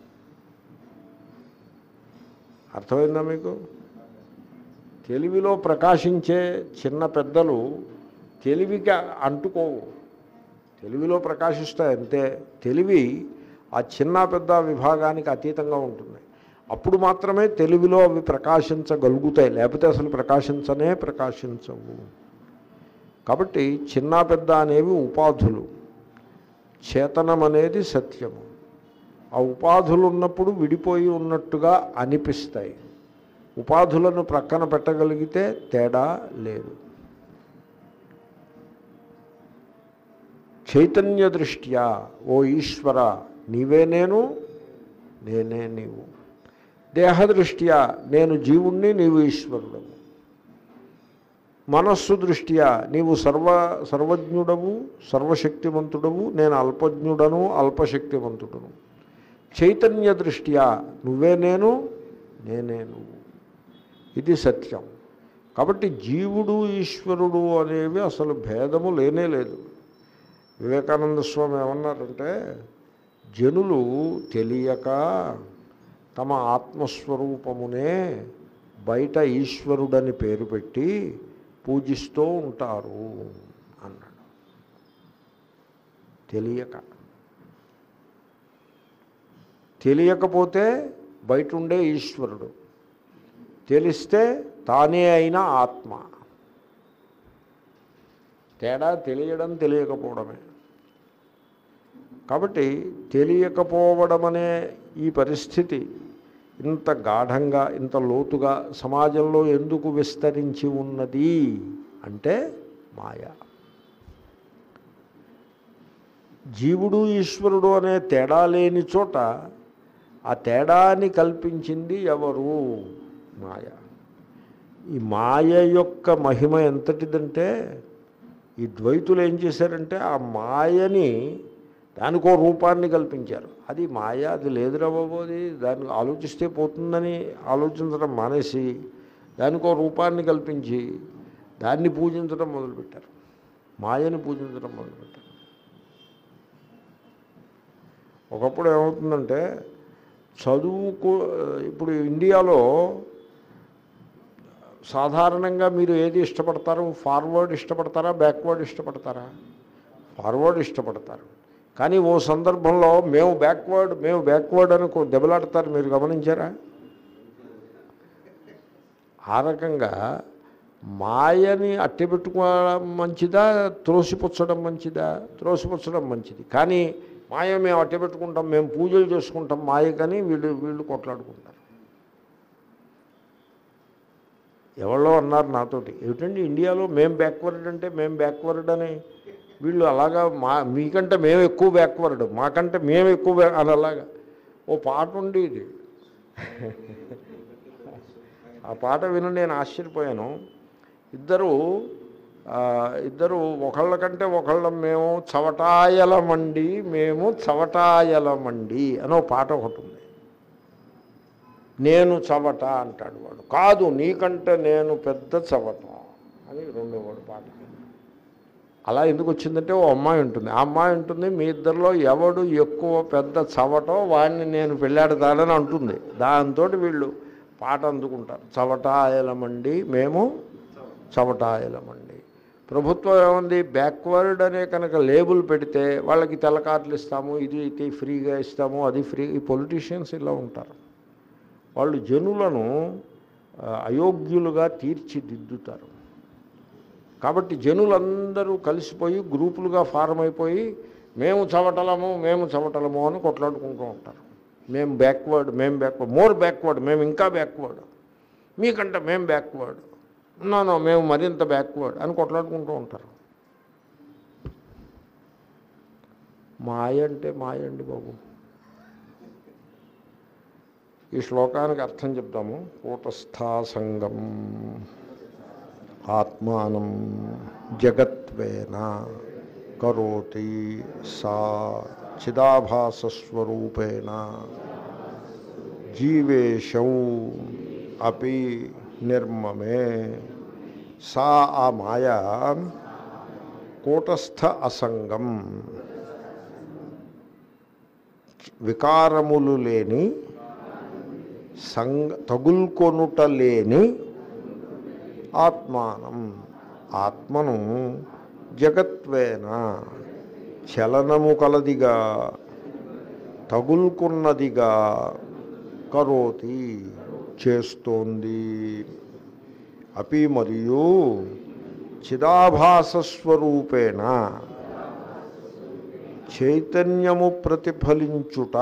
అర్థమైందా మీకు తెలివిలో ప్రకాశించే చిన్న పెద్దలు తెలివికి అంటుకోవు తెలివిలో ప్రకాశిస్తాయి అంతే తెలివి ఆ చిన్న పెద్ద విభాగానికి అతీతంగా ఉంటుంది అప్పుడు మాత్రమే తెలివిలో అవి ప్రకాశించగలుగుతాయి లేకపోతే అసలు ప్రకాశించనే ప్రకాశించవు కాబట్టి చిన్న పెద్ద అనేవి ఉపాధులు చేతనం అనేది సత్యము ఆ ఉపాధులు ఉన్నప్పుడు విడిపోయి ఉన్నట్టుగా అనిపిస్తాయి ఉపాధులను ప్రక్కన పెట్టగలిగితే తేడా లేదు చైతన్య దృష్ట్యా ఓ ఈశ్వర నీవే నేను నేనే నీవు దేహదృష్ట్యా నేను జీవుణ్ణి నీవు ఈశ్వరుడవు మనస్సు దృష్ట్యా నీవు సర్వ సర్వజ్ఞుడవు సర్వశక్తివంతుడవు నేను అల్పజ్ఞుడను అల్పశక్తివంతుడను చైతన్య దృష్ట్యా నువ్వే నేను నేనే నువ్వు ఇది సత్యం కాబట్టి జీవుడు ఈశ్వరుడు అనేవి అసలు భేదము లేనే లేదు వివేకానంద స్వామి ఏమన్నారంటే జనులు తెలియక తమ ఆత్మస్వరూపమునే బయట ఈశ్వరుడని పేరు పెట్టి పూజిస్తూ ఉంటారు అన్నాడు తెలియక తెలియకపోతే బయట ఉండే ఈశ్వరుడు తెలిస్తే తానే అయిన ఆత్మ తేడా తెలియడం తెలియకపోవడమే కాబట్టి తెలియకపోవడం అనే ఈ పరిస్థితి ఇంత గాఢంగా ఇంత లోతుగా సమాజంలో ఎందుకు విస్తరించి ఉన్నది అంటే మాయ జీవుడు ఈశ్వరుడు అనే తేడా లేని చోట ఆ తేడాని కల్పించింది ఎవరు మాయ ఈ మాయ యొక్క మహిమ ఎంతటిదంటే ఈ ద్వైతులు ఏం చేశారంటే ఆ మాయని దానికో రూపాన్ని కల్పించారు అది మాయ అది లేదురా బాబు అది దాన్ని ఆలోచిస్తే పోతుందని ఆలోచించడం మానేసి దానికో రూపాన్ని కల్పించి దాన్ని పూజించడం మొదలుపెట్టారు మాయని పూజించడం మొదలుపెట్టారు ఒకప్పుడు ఏమవుతుందంటే చదువుకు ఇప్పుడు ఇండియాలో సాధారణంగా మీరు ఏది ఇష్టపడతారు ఫార్వర్డ్ ఇష్టపడతారా బ్యాక్వర్డ్ ఇష్టపడతారా ఫార్వర్డ్ ఇష్టపడతారు కానీ ఓ సందర్భంలో మేము బ్యాక్వర్డ్ మేము బ్యాక్వర్డ్ అని కొ- దెబ్బలాడతారు మీరు గమనించారా ఆ రకంగా మాయని అట్టెపెట్టుకోవడం మంచిదా త్రోసిపుచ్చడం మంచిదా త్రోసిపుచ్చడం మంచిది కానీ మాయ మేము అట్టెపెట్టుకుంటాం మేము పూజలు చేసుకుంటాం మాయ కానీ వీళ్ళు వీళ్ళు కొట్లాడుకుంటారు ఎవరో అన్నారు నాతోటి ఏమిటండి ఇండియాలో మేము బ్యాక్వర్డ్ అంటే మేము బ్యాక్వర్డ్ అని వీళ్ళు అలాగా మా మీకంటే మేము ఎక్కువ బ్యాక్వర్డ్ మాకంటే మేము ఎక్కువ బ్యాక్ అని అలాగా ఓ పాట ఉండేది ఆ పాట విని నేను ఆశ్చర్యపోయాను ఇద్దరు ఆ, ఇద్దరు ఒకళ్ళకంటే ఒకళ్ళం మేము చవటాయలమండి మేము చవటాయలమండి అని ఒక పాట ఒకటి ఉంది నేను చవట అంటాడు వాడు కాదు నీకంటే నేను పెద్ద చవట అని రెండో వాడు పాట అలా ఎందుకు వచ్చిందంటే ఓ అమ్మాయి ఉంటుంది ఆ అమ్మాయి ఉంటుంది మీ ఇద్దరిలో ఎవడు ఎక్కువ పెద్ద చవటో వాడిని నేను పెళ్ళాడతానని అంటుంది దాంతో వీళ్ళు పాట అందుకుంటారు చవటాయలమండి మేము చవటాయలమండి ప్రభుత్వం ఏముంది బ్యాక్వర్డ్ అనే కనుక లేబుల్ పెడితే వాళ్ళకి తెల్ల కార్డులు ఇస్తాము ఇది ఇది ఫ్రీగా ఇస్తాము అది ఫ్రీ ఈ పొలిటీషియన్స్ ఇలా ఉంటారు వాళ్ళు జనులను ఆ, అయోగ్యులుగా తీర్చిదిద్దుతారు కాబట్టి జనులందరూ కలిసిపోయి గ్రూపులుగా ఫారం అయిపోయి మేము చవటలము మేము చవటలము అని కొట్లాడుకుంటూ ఉంటారు మేము బ్యాక్వర్డ్ మేము బ్యాక్వర్డ్ మోర్ బ్యాక్వర్డ్ మేము ఇంకా బ్యాక్వర్డ్ మీకంటే మేము బ్యాక్వర్డ్ నో మేము మరింత బ్యాక్వర్డ్ అని కొట్లాడుకుంటూ ఉంటారు మాయ అంటే మాయ అండి బాబు ఈ శ్లోకానికి అర్థం చెప్తాము కూటస్థాసంగం ఆత్మానం జగత్వేన కరోతి సా చిదాభాసస్వరూపేణ జీవేశౌ అపి నిర్మమే సా ఆ మాయ కూటస్థ అసంగం వికారములు లేని సంగ తగుల్కొనుట లేని ఆత్మానం ఆత్మను జగత్వేన చలనము కలదిగా తగులుకున్నదిగా కరోతి చేస్తోంది అపి మరియు చిదాభాసస్వరూపేణ చైతన్యము ప్రతిఫలించుట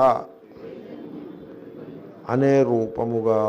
అనే రూపముగా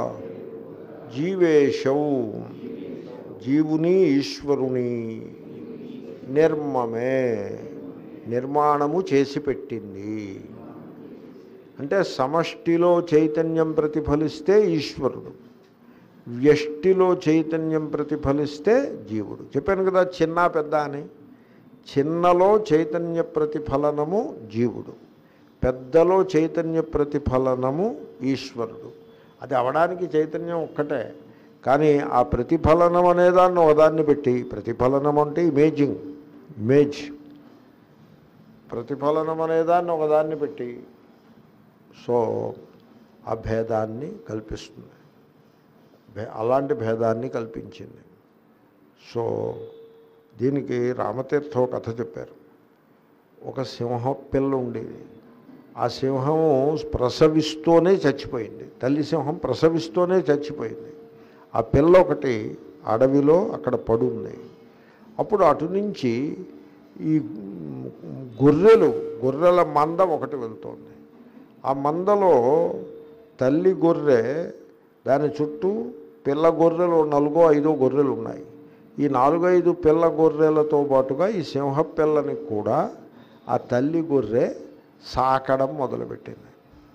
జీవేశౌ జీవుని ఈశ్వరుని నిర్మమే నిర్మాణము చేసి పెట్టింది అంటే సమష్టిలో చైతన్యం ప్రతిఫలిస్తే ఈశ్వరుడు వ్యష్టిలో చైతన్యం ప్రతిఫలిస్తే జీవుడు చెప్పాను కదా చిన్న పెద్ద అని చిన్నలో చైతన్య ప్రతిఫలనము జీవుడు పెద్దలో చైతన్య ప్రతిఫలనము ఈశ్వరుడు అది అవడానికి చైతన్యం ఒక్కటే కానీ ఆ ప్రతిఫలనం అనేదాన్ని ఒకదాన్ని పెట్టి ప్రతిఫలనం అంటే ఇమేజింగ్ ఇమేజ్ ప్రతిఫలనం అనేదాన్ని ఒకదాన్ని పెట్టి సో ఆ భేదాన్ని కల్పిస్తుంది భే- అలాంటి భేదాన్ని కల్పించింది సో దీనికి రామతీర్థ ఒక కథ చెప్పారు ఒక సింహం పిల్ల ఉండేది ఆ సింహము ప్రసవిస్తూనే చచ్చిపోయింది తల్లి సింహం ప్రసవిస్తూనే చచ్చిపోయింది ఆ పిల్ల ఒకటి అడవిలో అక్కడ పడుంది అప్పుడు అటు నుంచి ఈ గొర్రెలు గొర్రెల మంద ఒకటి వెళ్తోంది ఆ మందలో తల్లి గొర్రె దాని చుట్టూ పిల్ల గొర్రెలు నాలుగో ఐదో గొర్రెలు ఉన్నాయి ఈ నాలుగైదు పిల్ల గొర్రెలతో పాటుగా ఈ సింహ పిల్లని కూడా ఆ తల్లి గొర్రె సాకడం మొదలుపెట్టింది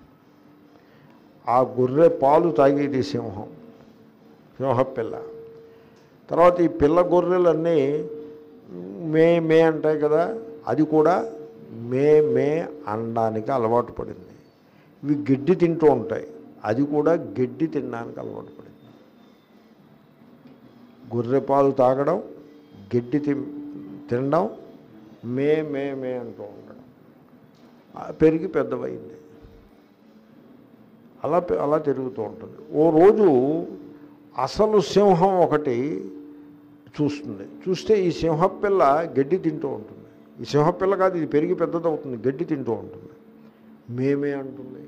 ఆ గొర్రె పాలు తాగేది సింహం సింహ పిల్ల తర్వాత ఈ పిల్ల గొర్రెలన్నీ మే మే అంటాయి కదా అది కూడా మే మే అనడానికి అలవాటు పడింది ఇవి గడ్డి తింటూ ఉంటాయి అది కూడా గడ్డి తినడానికి అలవాటు పడింది గొర్రె పాలు తాగడం గడ్డి తి తినడం మే మే మే అంటూ ఉండడం ఆ పెరిగి పెద్దవైంది అలా పె- అలా తిరుగుతూ ఉంటుంది ఓ రోజు అసలు సింహం ఒకటి చూస్తుంది చూస్తే ఈ సింహపిల్ల గడ్డి తింటూ ఉంటుంది ఈ సింహపిల్ల కాదు ఇది పెరిగి పెద్దదవుతుంది గడ్డి తింటూ ఉంటుంది మేమే అంటుంది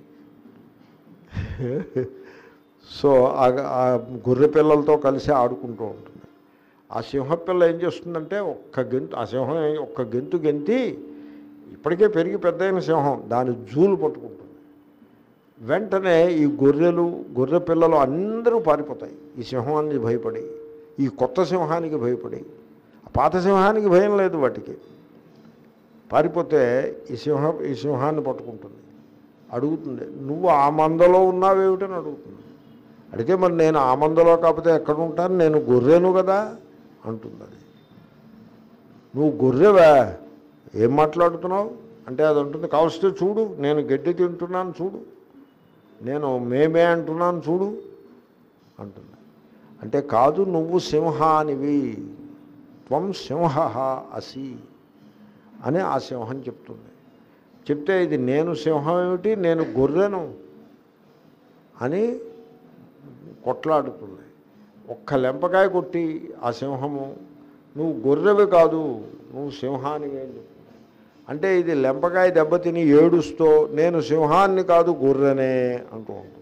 సో ఆ ఆ గొర్రె పిల్లలతో కలిసి ఆడుకుంటూ ఉంటుంది ఆ సింహపిల్ల ఏం చేస్తుందంటే ఒక్క గెంతు ఆ సింహం ఏం- ఒక్క గెంతు గెంతి ఇప్పటికే పెరిగి పెద్దయిన సింహం దాని జూలు పట్టుకుంటుంది వెంటనే ఈ గొర్రెలు గొర్రె పిల్లలు అందరూ పారిపోతాయి ఈ సింహానికి భయపడి ఈ కొత్త సింహానికి భయపడి ఆ పాత సింహానికి భయం లేదు వాటికి పారిపోతే ఈ సింహం ఈ సింహాన్ని పట్టుకుంటుంది అడుగుతుంది నువ్వు ఆ మందలో ఉన్నావేమిటని అడుగుతుంది అడిగితే మరి నేను ఆ మందలో కాకపోతే ఎక్కడ ఉంటాను నేను గొర్రెను కదా అంటుంది అది నువ్వు గొర్రెవా ఏం మాట్లాడుతున్నావు అంటే అది ఉంటుంది కావలిస్తే చూడు నేను గడ్డి తింటున్నాను చూడు నేను మేమే అంటున్నాను చూడు అంటుంది అంటే కాదు నువ్వు సింహానివి త్వం సింహ అసి అని ఆ సింహం చెప్తుంది చెప్తే ఇది నేను సింహం ఏమిటి నేను గొర్రెను అని కొట్లాడుతుంది ఒక్క లెంపకాయ కొట్టి ఆ సింహము నువ్వు గొర్రెవి కాదు నువ్వు సింహానివి అని చెప్తుంది అంటే ఇది లెంపకాయ దెబ్బతిని ఏడుస్తూ నేను సింహాన్ని కాదు గొర్రెనే అంటూ ఉంటుంది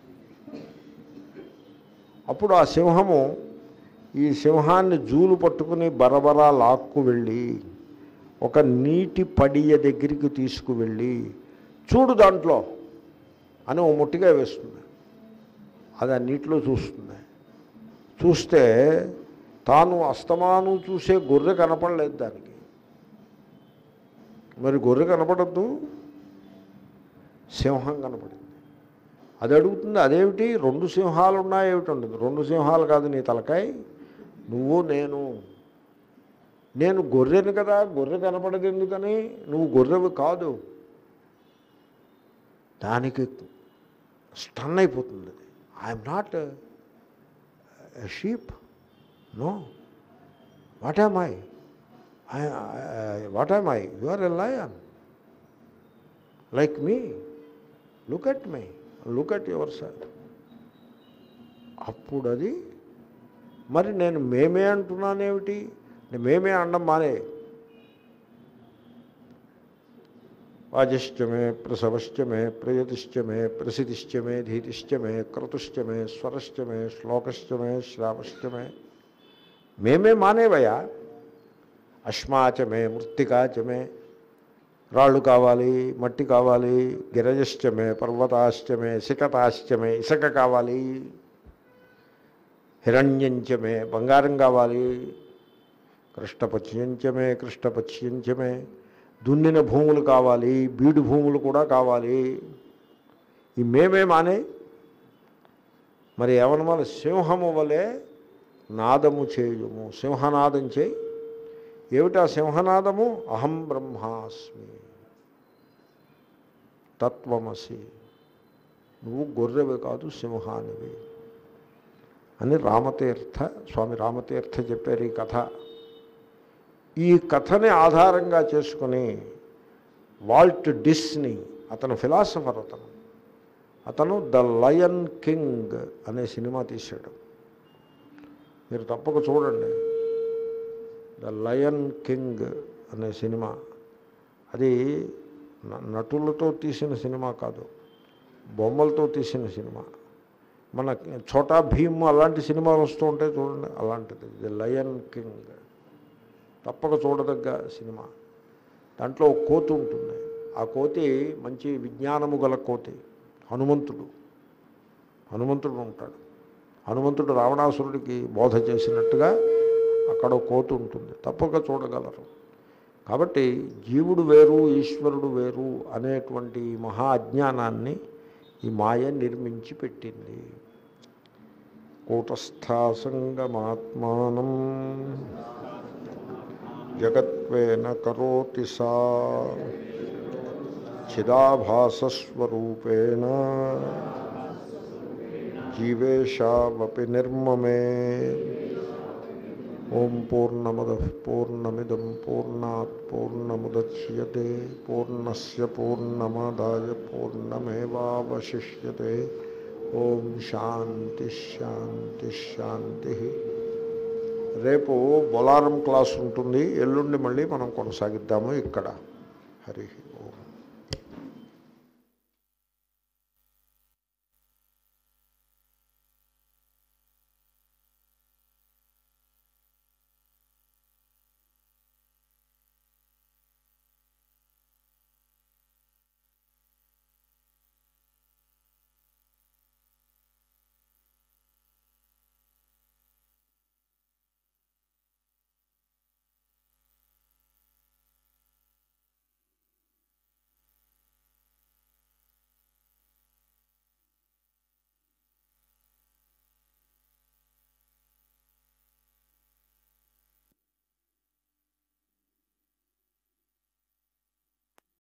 అప్పుడు ఆ సింహము ఈ సింహాన్ని జూలు పట్టుకుని బరబరా లాక్కు వెళ్ళి ఒక నీటి పడియ దగ్గరికి తీసుకువెళ్ళి చూడు దాంట్లో అని ఓ ముట్టిగా వేస్తుంది అది ఆ నీటిలో చూస్తుంది చూస్తే తాను అస్తమాను చూసే గొర్రె కనపడలేదు దానికి మరి గొర్రె కనపడద్దు సింహం కనపడింది అది అడుగుతుంది అదేమిటి రెండు సింహాలు ఉన్నాయేమిటి ఉంటుంది రెండు సింహాలు కాదు నీ తలకాయ నువ్వు నేను నేను గొర్రెని కదా గొర్రె కనపడదు ఎందుకని నువ్వు గొర్రెవి కాదు దానికి స్టన్ అయిపోతుంది అది I'm not sheep no what am I what am I you are a lion like me look at my look at yourself అప్పుడు అది మరి నేను మేమే అంటున్నానేమిటి నేను మేమే అనడం మానే వాజిశ్చ మే ప్రసవశ్చ మే ప్రయతిశ్చ మే ప్రసిద్ధిశ్చ మే ధీతిశ్చ మే క్రతుశ్చ మే స్వరశ్చ మే శ్లోకశ్చ మే శ్రావశ్చ మే మేమే మానేవయ్యా అశ్మాచ మే మృత్తికాచ మే రాళ్ళు కావాలి మట్టి కావాలి గిరజశ్చమే పర్వతాశ్చమే శిఖతాశ్చమే ఇసుక కావాలి హిరణ్యంచమే బంగారం కావాలి కృష్ణపక్ష్యంచమే కృష్ణపక్ష్యంచమే దున్నిన భూములు కావాలి బీడు భూములు కూడా కావాలి ఈ మేమే మానే మరి ఏమనమాల సింహము వలె నాదము చేయుము సింహనాదం చేయి ఏమిటా సింహనాదము అహం బ్రహ్మాస్మి తత్వమసి నువ్వు గొర్రెవి కాదు సింహానివి అని రామతీర్థ స్వామి రామతీర్థ చెప్పారు ఈ కథ ఈ కథని ఆధారంగా చేసుకుని వాల్ట్ డిస్నీ అతను ఫిలాసఫర్ అతను అతను ద లయన్ కింగ్ అనే సినిమా తీశాడు మీరు తప్పక చూడండి ద లయన్ కింగ్ అనే సినిమా అది న- నటులతో తీసిన సినిమా కాదు బొమ్మలతో తీసిన సినిమా మన ఛోటా భీమ్ అలాంటి సినిమాలు వస్తూ ఉంటాయి చూడండి అలాంటిది ది లయన్ కింగ్ తప్పక చూడదగ్గ సినిమా దాంట్లో ఒక కోతి ఉంటుంది ఆ కోతి మంచి విజ్ఞానము గల కోతి హనుమంతుడు హనుమంతుడు ఉంటాడు హనుమంతుడు రావణాసురుడికి బోధ చేసినట్టుగా అక్కడ ఒక కోతి ఉంటుంది తప్పక చూడగలరు కాబట్టి జీవుడు వేరు ఈశ్వరుడు వేరు అనేటువంటి ఈ మహా అజ్ఞానాన్ని ఈ మాయ నిర్మించి పెట్టింది కూటస్థాసంగమాత్మానం జగత్వేన కరోతి సా చిదాభాసస్వరూపేణ జీవేశావపి నిర్మమే ఓం పూర్ణమద పూర్ణమిదం పూర్ణాత్ పూర్ణముద్యతే పూర్ణస్ పూర్ణమాదాయ పూర్ణమేవాశిష్యతే ఓం శాంతి శాంతి శాంతి రేపు బొలారం క్లాస్ ఉంటుంది ఎల్లుండి మళ్ళీ మనం కొనసాగిద్దాము ఇక్కడ హరి ఓం